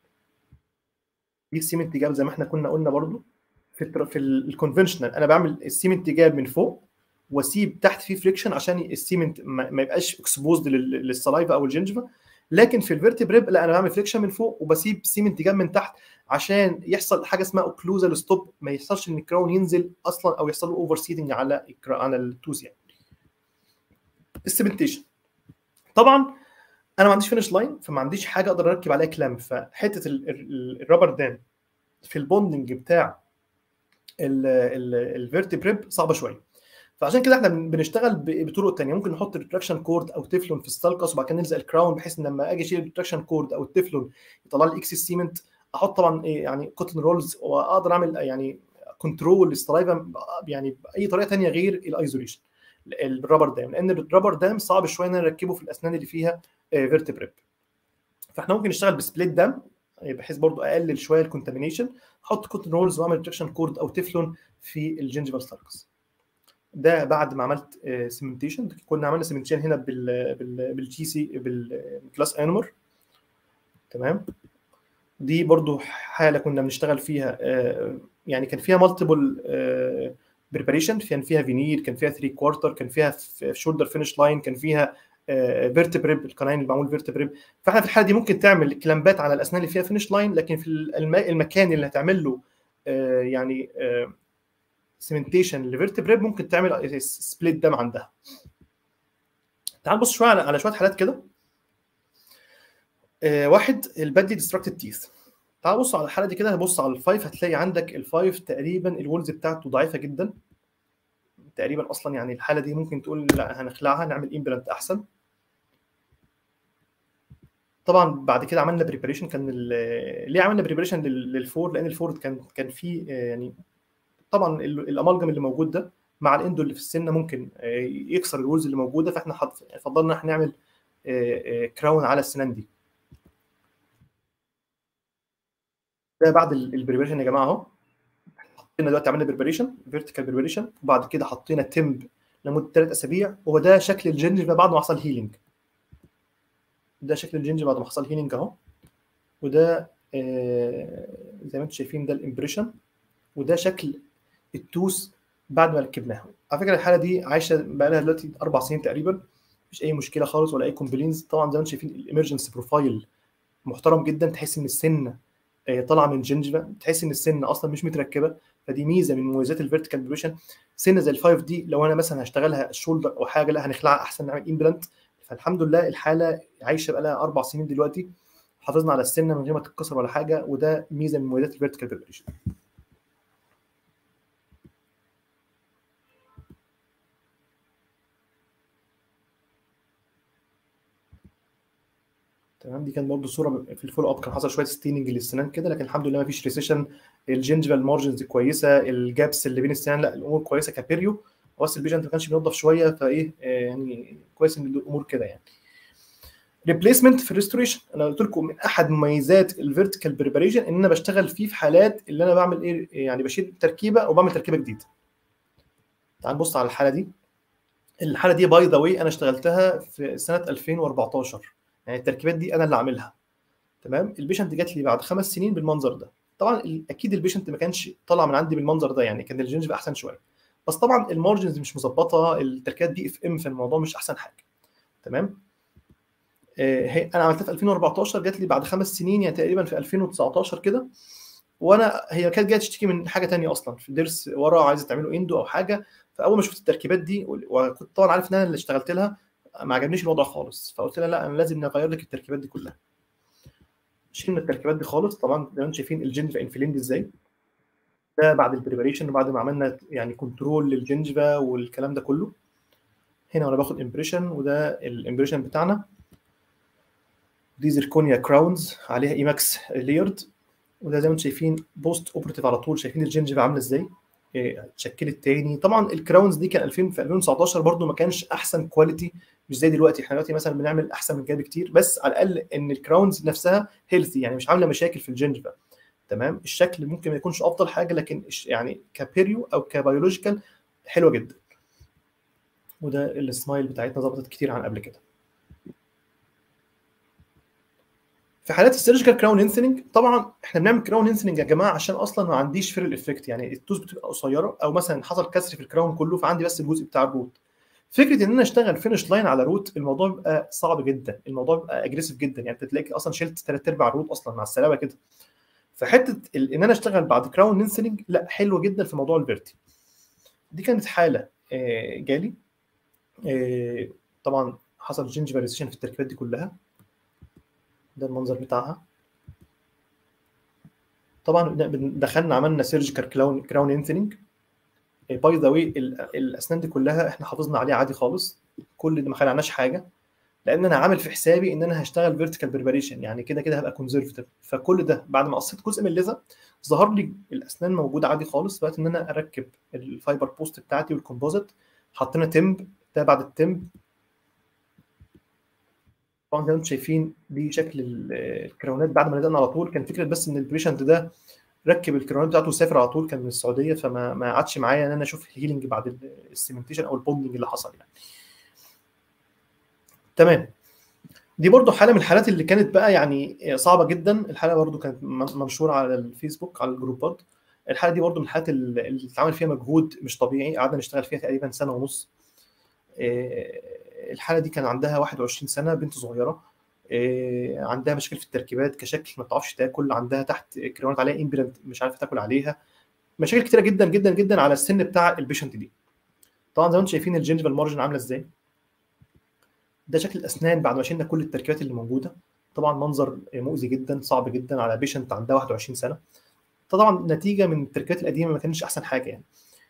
دي السيمنت جاب زي ما احنا كنا قلنا برضه في التر- في الكونفنشنال انا بعمل السيمنت جاب من فوق واسيب تحت فيه فريكشن عشان السيمنت ما ما يبقاش اكسبوزد للسلايفا او الجنجفا لكن في الفيرتبريب لا انا بعمل فريكشن من فوق وبسيب سيمنت جاب من تحت عشان يحصل حاجه اسمها اوكلوزال ستوب ما يحصلش ان الكراون ينزل اصلا او يحصل له اوفر سيدنج على الكرا- على التوز يعني السيمنتيشن طبعا انا ما عنديش فينش لاين فما عنديش حاجه اقدر اركب عليها كلام فحته ال- ال- الرابر دام في البوندنج بتاع الفيرتبريب صعبه شويه فعشان كده احنا بن- بنشتغل ب- بطرق تانية ممكن نحط ريتراكشن كورد او تeflon في السالكس وبعد كده نلزق الكراون بحيث ان لما اجي اشيل الريتراكشن كورد او التeflon يطلع لي اكس سيمنت احط طبعا إيه يعني كوتن رولز واقدر اعمل يعني كنترول للسلايفا يعني باي طريقه تانية غير الايزوليشن الرابر دام لان الرابر دام صعب شويه ان انا اركبه في الاسنان اللي فيها فيرتبريب فاحنا ممكن نشتغل بسبليت دام بحيث برضو اقلل شويه الكونتامينيشن احط كوتن رولز واعمل ريتراكشن كورد او تeflon في الجنجفال سالكس ده بعد ما عملت سيمنتيشن كنا عملنا سيمنتيشن هنا بال بال بالجي سي بالكلاس انمر تمام دي برضو حاله كنا بنشتغل فيها آه، يعني كان فيها مالتيبل بريباريشن كان فيها فينير كان فيها 3 كوارتر كان فيها شولدر فينش لاين كان فيها فيرتبريب القناين اللي معمول فيرتبريب فاحنا في الحاله دي ممكن تعمل كلامبات على الاسنان اللي فيها فينش لاين لكن في الم- المكان اللي هتعمل له آه، يعني سيمنتيشن لفيرتبريب ممكن تعمل سبليت دام عندها تعال نبص شويه على على شويه حالات كده آه، واحد البادلي ديستراكتد تيث تعال بص على الحاله دي كده بص على الفايف هتلاقي عندك الفايف تقريبا الولز بتاعته ضعيفه جدا تقريبا اصلا يعني الحاله دي ممكن تقول لا هنخلعها نعمل امبلانت احسن طبعا بعد كده عملنا بريباريشن كان ال- ليه عملنا بريباريشن للفور لان الفور كان كان فيه آه، يعني طبعا ال- الامالجم اللي موجود ده مع الاندو اللي في السنه ممكن آه، يكسر الولز اللي موجوده فاحنا حط- فضلنا احنا نعمل آه، آه، كراون على السنان دي ده بعد البريباريشن يا جماعه اهو حطينا دلوقتي عملنا بريباريشن فيرتيكال بريباريشن وبعد كده حطينا تمب لمده ثلاث اسابيع وهو ده شكل الجنجفه بعد ما حصل هيلينج ده شكل الجنجفه بعد ما حصل هيلينج اهو وده آه، زي ما انتم شايفين ده الامبريشن وده شكل التوس بعد ما ركبناها على فكره الحاله دي عايشه بقى لها دلوقتي اربع سنين تقريبا مفيش اي مشكله خالص ولا اي كومبلينز طبعا زي ما انتم شايفين الامرجنسي بروفايل محترم جدا تحس ان السن آه، طالعه من جنجفه تحس ان السن اصلا مش متركبه فدي ميزه من مميزات الفيرتيكال بريبريشن سنه زي الفايف دي لو انا مثلا هشتغلها شولدر او حاجه لا هنخلعها احسن نعمل امبلانت فالحمد لله الحاله عايشه بقى لها اربع سنين دلوقتي حافظنا على السنه من غير ما تتكسر ولا حاجه وده ميزه من مميزات الفيرتيكال بريبريشن تمام دي كان برضه صوره في الفول اب كان حصل شويه ستيننج للسنان كده لكن الحمد لله ما فيش ريسيشن الجنجفال مارجنز كويسه الجابس اللي بين السنان لا الامور كويسه كبيريو بس البيشنت ما كانش بينضف شويه فايه آه، يعني كويس ان الامور كده يعني ريبليسمنت في الريستوريشن انا قلت لكم من احد مميزات الفيرتيكال بريباريشن ان انا بشتغل فيه في حالات اللي انا بعمل ايه يعني بشيل تركيبه وبعمل تركيبه جديده تعال نبص على الحاله دي الحاله دي باي ذا واي انا اشتغلتها في سنه 2014 يعني التركيبات دي انا اللي عاملها تمام البيشنت جات لي بعد خمس سنين بالمنظر ده طبعا ال- اكيد البيشنت ما كانش طالع من عندي بالمنظر ده يعني كان الجنجف احسن شويه بس طبعا المارجنز مش مظبطه التركيبات دي اف ام في الموضوع مش احسن حاجه تمام آه، هي انا عملتها في 2014 جات لي بعد خمس سنين يعني تقريبا في 2019 كده وانا هي كانت جايه تشتكي من حاجه تانية اصلا في ضرس ورا عايزه تعمله اندو او حاجه فاول ما شفت التركيبات دي وكنت طبعا عارف ان انا اللي اشتغلت لها ما عجبنيش الوضع خالص فقلت لها لا انا لازم نغير لك التركيبات دي كلها شيلنا التركيبات دي خالص طبعا زي ما انتم شايفين الجنجفا انفليند ازاي ده بعد البريباريشن وبعد ما عملنا يعني كنترول للجنجفا والكلام ده كله هنا وانا باخد امبريشن وده الامبريشن بتاعنا دي زيركونيا كراونز عليها ايماكس ليرد وده زي ما انتم شايفين بوست اوبرتيف على طول شايفين الجنجفا عامله ازاي إيه، اتشكلت تاني طبعا الكراونز دي كان 2000 في 2019 برضو ما كانش احسن كواليتي مش زي دلوقتي احنا دلوقتي مثلا بنعمل احسن من كده بكتير بس على الاقل ان الكراونز نفسها هيلثي يعني مش عامله مشاكل في الجنجفا تمام الشكل ممكن ما يكونش افضل حاجه لكن الش- يعني كبيريو او كبيولوجيكال حلوه جدا وده السمايل بتاعتنا ظبطت كتير عن قبل كده في حالات السيرجيكال كراون انسنج طبعا احنا بنعمل كراون انسنج يا جماعه عشان اصلا ما عنديش فيرل افكت يعني التوز بتبقى قصيره او مثلا حصل كسر في الكراون كله فعندي بس الجزء بتاع الروت فكره ان انا اشتغل فينش لاين على روت الموضوع بيبقى صعب جدا الموضوع بيبقى اجريسيف جدا يعني انت تلاقي اصلا شلت ثلاث ارباع الروت اصلا مع السلامه كده فحته ال- ان انا اشتغل بعد كراون انسنج لا حلوه جدا في موضوع الفيرتي دي كانت حاله آه، جالي آه، طبعا حصل جنجفاليزيشن في التركيبات دي كلها ده المنظر بتاعها طبعا دخلنا عملنا سيرجيكال كراون كراون انثنينج باي ذا واي الاسنان دي كلها احنا حافظنا عليها عادي خالص كل ده ما خلعناش حاجه لان انا عامل في حسابي ان انا هشتغل فيرتيكال بريباريشن يعني كده كده هبقى كونزرفتيف فكل ده بعد ما قصيت جزء من الليزر ظهر لي الاسنان موجوده عادي خالص بقيت ان انا اركب الفايبر بوست بتاعتي والكومبوزيت حطينا تمب ده بعد التمب طبعا زي ما انتم شايفين دي شكل ال- الكراونات بعد ما بدانا على طول كان فكره بس ان البيشنت ده ركب الكراونات بتاعته وسافر على طول كان من السعوديه فما ما قعدش معايا ان انا اشوف الهيلينج بعد ال- السيمنتيشن او البوندنج اللي حصل يعني تمام دي برضو حاله من الحالات اللي كانت بقى يعني صعبه جدا الحاله برضو كانت م- منشوره على الفيسبوك على الجروبات الحاله دي برضو من الحالات اللي اللي اتعمل فيها مجهود مش طبيعي قعدنا نشتغل فيها تقريبا سنه ونص آه، الحاله دي كان عندها 21 سنه بنت صغيره آه، عندها مشاكل في التركيبات كشكل ما بتعرفش تاكل عندها تحت كريونات عليها امبلانت مش عارفه تاكل عليها مشاكل كتيره جدا جدا جدا على السن بتاع البيشنت دي طبعا زي ما انتم شايفين الجنجفال مارجن عامله ازاي ده شكل الاسنان بعد ما شلنا كل التركيبات اللي موجوده طبعا منظر مؤذي جدا صعب جدا على بيشنت عندها 21 سنه طبعا نتيجه من التركيبات القديمه ما كانش احسن حاجه يعني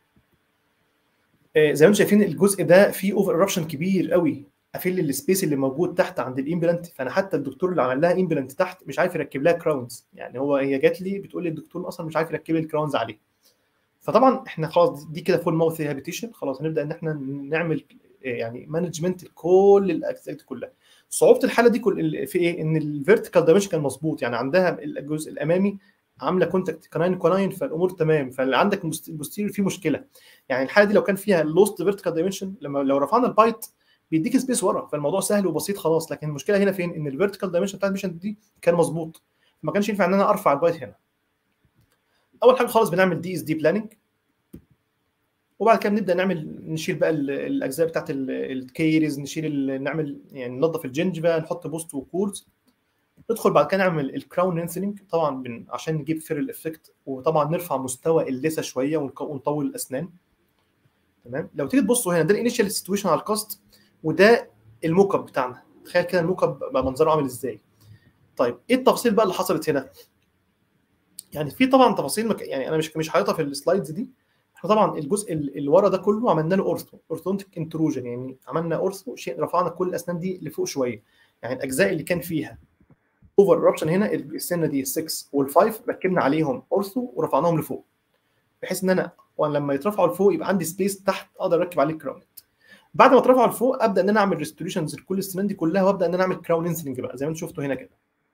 آه، زي ما انتم شايفين الجزء ده فيه اوفر ايربشن كبير قوي قافل لي السبيس اللي موجود تحت عند الامبلانت فانا حتى الدكتور اللي عمل لها امبلانت تحت مش عارف يركب لها كراونز يعني هو هي جات لي بتقول لي الدكتور اصلا مش عارف يركب لي الكراونز عليه فطبعا احنا خلاص دي كده فول ماوث ريهابيتيشن خلاص هنبدا ان احنا نعمل آه، يعني مانجمنت لكل الاجزاء دي كلها صعوبه الحاله دي كل في ايه ان الفيرتيكال دايمنشن كان مظبوط يعني عندها الجزء الامامي عامله كونتاكت كناين كوناين فالامور تمام فاللي عندك البوستيريور فيه مشكله يعني الحاله دي لو كان فيها لوست فيرتيكال دايمنشن لما لو رفعنا البايت بيديك سبيس ورا فالموضوع سهل وبسيط خلاص لكن المشكله هنا فين ان الفيرتيكال دايمنشن بتاع البيشنت دي كان مظبوط ما كانش ينفع ان انا ارفع البايت هنا اول حاجه خالص بنعمل دي اس دي بلاننج وبعد كده بنبدا نعمل نشيل بقى ال- الاجزاء بتاعت ال- الكيرز نشيل ال- نعمل يعني ننظف الجنجفه نحط بوست وكولز ندخل بعد كده نعمل الكراون رينسلينج طبعا بن عشان نجيب فيرل افكت وطبعا نرفع مستوى اللثه شويه ونك- ونطول الاسنان تمام لو تيجي تبصوا هنا ده الانيشال سيتويشن على الكاست وده الموك اب بتاعنا تخيل كده الموك اب بقى منظره عامل ازاي طيب ايه التفاصيل بقى اللي حصلت هنا يعني في طبعا تفاصيل مك... يعني انا مش مش حاططها في السلايدز دي احنا طبعا الجزء ال- اللي ورا ده كله عملنا له اورثو اورثونتيك انتروجن يعني عملنا اورثو شيء رفعنا كل الاسنان دي لفوق شويه يعني الاجزاء اللي كان فيها اوفر ايربشن هنا السنه دي ال6 وال5 ركبنا عليهم اورثو ورفعناهم لفوق بحيث ان انا وانا لما يترفعوا لفوق يبقى عندي سبيس تحت اقدر اركب عليه كراونت بعد ما اترفعوا لفوق ابدا ان انا اعمل ريستوريشنز لكل السنان دي كلها وابدا ان انا اعمل كراون لينسنج بقى زي ما انتم شفتوا هنا كده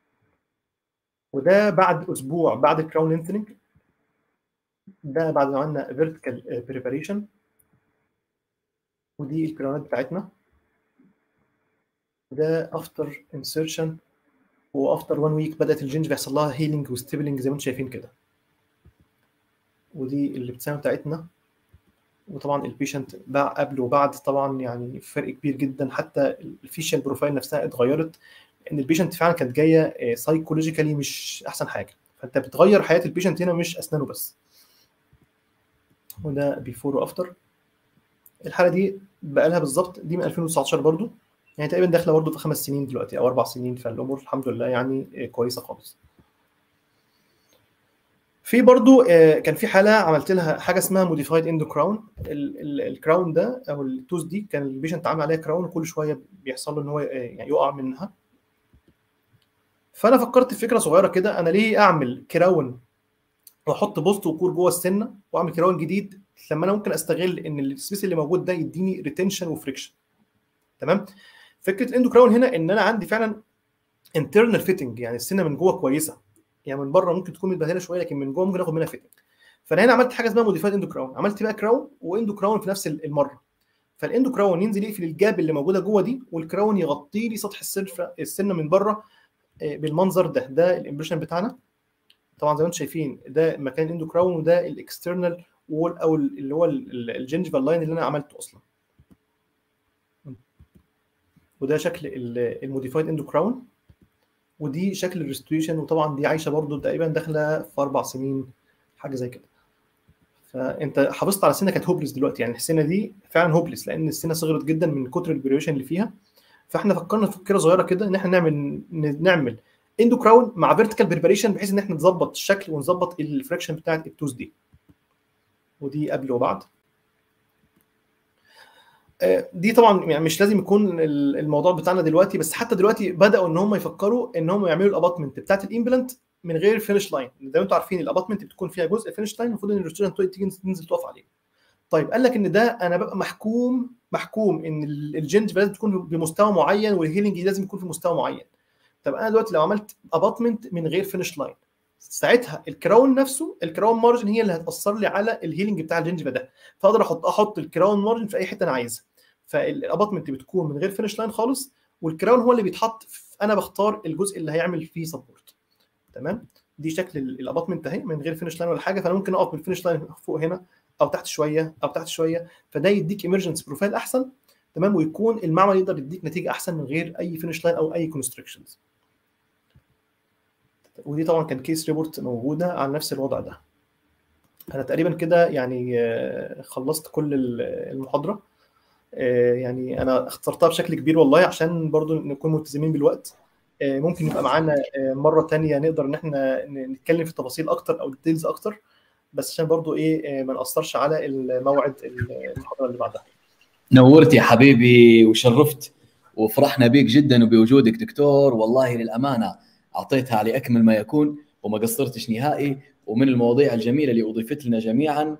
وده بعد اسبوع بعد الكراون لينسنج ده بعد ما عملنا فيرتيكال بريباريشن ودي الكراونات بتاعتنا ده افتر انسرشن وافتر 1 ويك بدات الجنج بيحصل لها هيلينج وستيبلنج زي ما انتم شايفين كده ودي الابتسامه بتاعتنا وطبعا البيشنت بقى قبل وبعد طبعا يعني فرق كبير جدا حتى الفيشل بروفايل نفسها اتغيرت ان البيشنت فعلا كانت جايه سايكولوجيكالي مش احسن حاجه فانت بتغير حياه البيشنت هنا مش اسنانه بس وده بيفور وافتر الحاله دي بقى لها بالظبط دي من 2019 برضو يعني تقريبا داخله برضو في خمس سنين دلوقتي او اربع سنين فالامور الحمد لله يعني كويسه خالص في برضو آه، كان في حاله عملت لها حاجه اسمها موديفايد اندو كراون الكراون ده او التوز دي كان البيشنت عامل عليها كراون وكل شويه بيحصل له ان هو آه، يعني يقع منها فانا فكرت في فكره صغيره كده انا ليه اعمل كراون واحط بوست وكور جوه السنه واعمل كراون جديد لما انا ممكن استغل ان السبيس اللي موجود ده يديني ريتنشن وفريكشن تمام فكره الاندو كراون هنا ان انا عندي فعلا انترنال فيتنج يعني السنه من جوه كويسه يعني من بره ممكن تكون متبهدله شويه لكن من جوه ممكن اخد منها فيتنج فانا هنا عملت حاجه اسمها موديفايد اندو كراون عملت بقى كراون واندو كراون في نفس المره فالاندو كراون ينزل يقفل الجاب اللي موجوده جوه دي والكراون يغطي لي سطح السلفه السنه من بره آه، بالمنظر ده ده الامبريشن بتاعنا طبعا زي ما انتم شايفين ده مكان الاندو كراون وده الاكسترنال وول او اللي هو الجنجفال لاين اللي انا عملته اصلا وده شكل الموديفايد اندو كراون ودي شكل الريستوريشن وطبعا دي عايشه برضو تقريبا داخله في اربع سنين حاجه زي كده فانت حافظت على السنه كانت هوبلس دلوقتي يعني السنه دي فعلا هوبلس لان السنه صغرت جدا من كتر البريوشن اللي فيها فاحنا فكرنا في فكره صغيره كده ان احنا نعمل نعمل اندو كراون مع فيرتيكال بريباريشن بحيث ان احنا نظبط الشكل ونظبط الفريكشن بتاعت التوز دي ودي قبل وبعد آه، دي طبعا يعني مش لازم يكون ال- الموضوع بتاعنا دلوقتي بس حتى دلوقتي بداوا ان هم يفكروا ان هم يعملوا الاباطمنت بتاعت الامبلانت من غير فينش لاين زي ما انتم عارفين الاباطمنت بتكون فيها جزء فينش لاين المفروض ان الريستورانت تيجي تنزل تقف عليه طيب قال لك ان ده انا ببقى محكوم محكوم ان ال- الجنج لازم تكون بمستوى معين والهيلينج لازم يكون في مستوى معين طب انا دلوقتي لو عملت اباطمنت من غير فينش لاين ساعتها الكراون نفسه الكراون مارجن هي اللي هتاثر لي على الهيلينج بتاع الجنجفه ده فاقدر احط احط الكراون مارجن في اي حته انا عايزها فالاباطمنت بتكون من غير فينش لاين خالص والكراون هو اللي بيتحط في- انا بختار الجزء اللي هيعمل فيه سبورت تمام دي شكل ال- الاباطمنت اهي من غير فينش لاين ولا حاجه فانا ممكن اقف بالفينش لاين فوق هنا او تحت شويه او تحت شويه فده يديك ايمرجنس بروفايل احسن تمام ويكون المعمل يقدر يديك نتيجه احسن من غير اي فينش لاين او اي كونستريكشنز ودي طبعا كان كيس ريبورت موجوده على نفس الوضع ده انا تقريبا كده يعني آه، خلصت كل ال- المحاضره آه، يعني انا اختصرتها بشكل كبير والله عشان برضو نكون ملتزمين بالوقت آه، ممكن يبقى معانا آه، مره تانية نقدر ان احنا ن- نتكلم في تفاصيل اكتر او ديتيلز اكتر بس عشان برضو ايه آه، ما ناثرش على الموعد المحاضره اللي بعدها نورت يا حبيبي وشرفت وفرحنا بيك جدا وبوجودك دكتور والله للامانه اعطيتها لاكمل ما يكون وما قصرتش نهائي ومن المواضيع الجميله اللي اضيفت لنا جميعا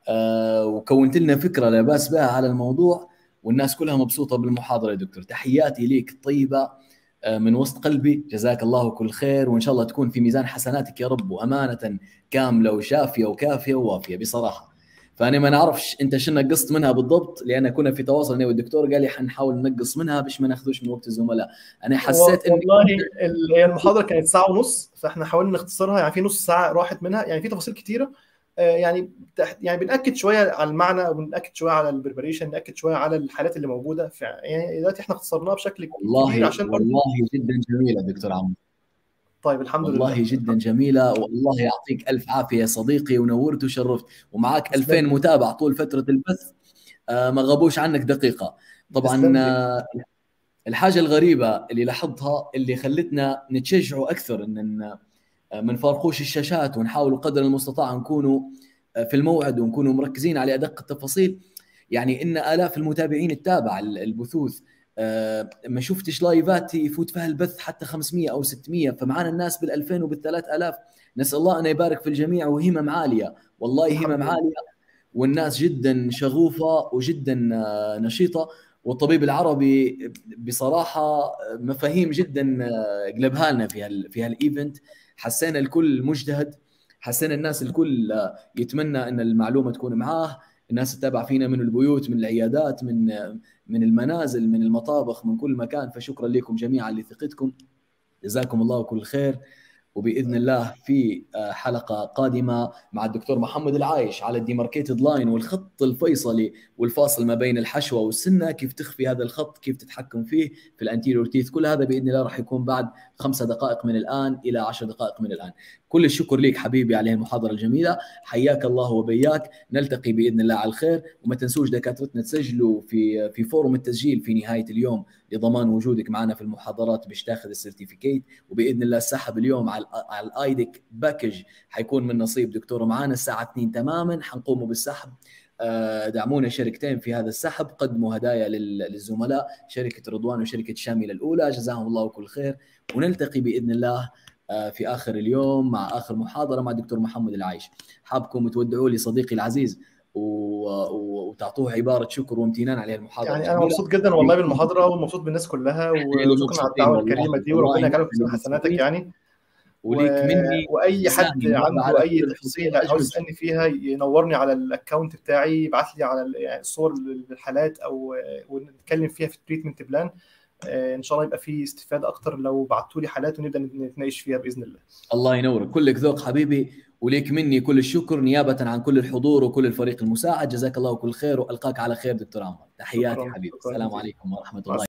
آه وكونت لنا فكره لا باس بها على الموضوع والناس كلها مبسوطه بالمحاضره يا دكتور تحياتي ليك طيبه آه من وسط قلبي جزاك الله كل خير وان شاء الله تكون في ميزان حسناتك يا رب وامانه كامله وشافيه وكافيه ووافيه بصراحه فانا ما نعرفش انت شو نقصت منها بالضبط لان كنا في تواصل انا والدكتور قال لي حنحاول ننقص منها باش ما ناخذوش من وقت الزملاء انا حسيت ان والله ال- هي المحاضره كانت ساعه ونص فاحنا حاولنا نختصرها يعني في نص ساعه راحت منها يعني في تفاصيل كتيره آه، يعني تحت- يعني بنأكد شويه على المعنى وبنأكد شويه على البريبريشن نأكد شويه على الحالات اللي موجوده في يعني دلوقتي احنا اختصرناها بشكل كبير والله عشان برضه والله جدا جميله دكتور عمرو طيب الحمد والله لله جدا جميله والله يعطيك الف عافيه يا صديقي ونورت وشرفت ومعاك تسلم 2000 لي. متابع طول فتره البث آه، ما غابوش عنك دقيقه تسلم طبعا لي. آه، الحاجه الغريبه اللي لاحظتها اللي خلتنا نتشجعوا اكثر ان آه، ما نفارقوش الشاشات ونحاول قدر المستطاع نكونوا آه، في الموعد ونكونوا مركزين على ادق التفاصيل يعني ان الاف المتابعين تتابع ال- البثوث آه، ما شفتش لايفات يفوت فيها البث حتى 500 او 600 فمعانا الناس بال2000 وبال3000 نسال الله ان يبارك في الجميع وهمم عاليه والله الحمد همم لله. عاليه والناس جدا شغوفه وجدا آه، نشيطه والطبيب العربي بصراحه مفاهيم جدا آه، قلبها لنا في هال في هالايفنت حسينا الكل مجتهد حسينا الناس الكل آه، يتمنى ان المعلومه تكون معاه الناس تتابع فينا من البيوت من العيادات من آه، من المنازل من المطابخ من كل مكان فشكرا لكم جميعا لثقتكم جزاكم الله كل خير وباذن الله في آه، حلقه قادمه مع الدكتور محمد العايش على الديماركيتد لاين والخط الفيصلي والفاصل ما بين الحشوه والسنه كيف تخفي هذا الخط كيف تتحكم فيه في الانتيريور تيث كل هذا باذن الله راح يكون بعد خمسة دقائق من الان الى عشر دقائق من الان كل الشكر لك حبيبي على هذه المحاضره الجميله حياك الله وبياك نلتقي باذن الله على الخير وما تنسوش دكاترتنا تسجلوا في في فورم التسجيل في نهايه اليوم لضمان وجودك معنا في المحاضرات باش تاخذ السيرتيفيكيت وباذن الله السحب اليوم على ال على الايدك باكج حيكون من نصيب دكتور معنا الساعه 2 تماما حنقوموا بالسحب آه، دعمونا شركتين في هذا السحب قدموا هدايا لل- للزملاء شركه رضوان وشركه شامل الاولى جزاهم الله كل خير ونلتقي باذن الله آه، في اخر اليوم مع اخر محاضره مع الدكتور محمد العايش حابكم تودعوا لي صديقي العزيز و... و... وتعطوه عباره شكر وامتنان على المحاضره يعني انا الجميلة. مبسوط جدا والله بالمحاضره ومبسوط بالناس كلها وشكرا على الدعوه والله. الكريمه دي والله وربنا يجعلك في إحنا حسناتك مبسوطين. يعني وليك و- مني واي حد لساني على عنده اي كل تفاصيل الخطوط عاوز أجوز. يسالني فيها ينورني على الاكونت بتاعي يبعت لي على ال- يعني الصور للحالات او ونتكلم فيها في التريتمنت بلان آه، ان شاء الله يبقى في استفاده اكتر لو بعتوا لي حالات ونبدا نتناقش فيها باذن الله الله ينورك كلك ذوق حبيبي وليك مني كل الشكر نيابه عن كل الحضور وكل الفريق المساعد جزاك الله كل خير والقاك على خير دكتور عمر تحياتي شكراً. حبيبي شكراً السلام جزيلاً. عليكم ورحمه مع الله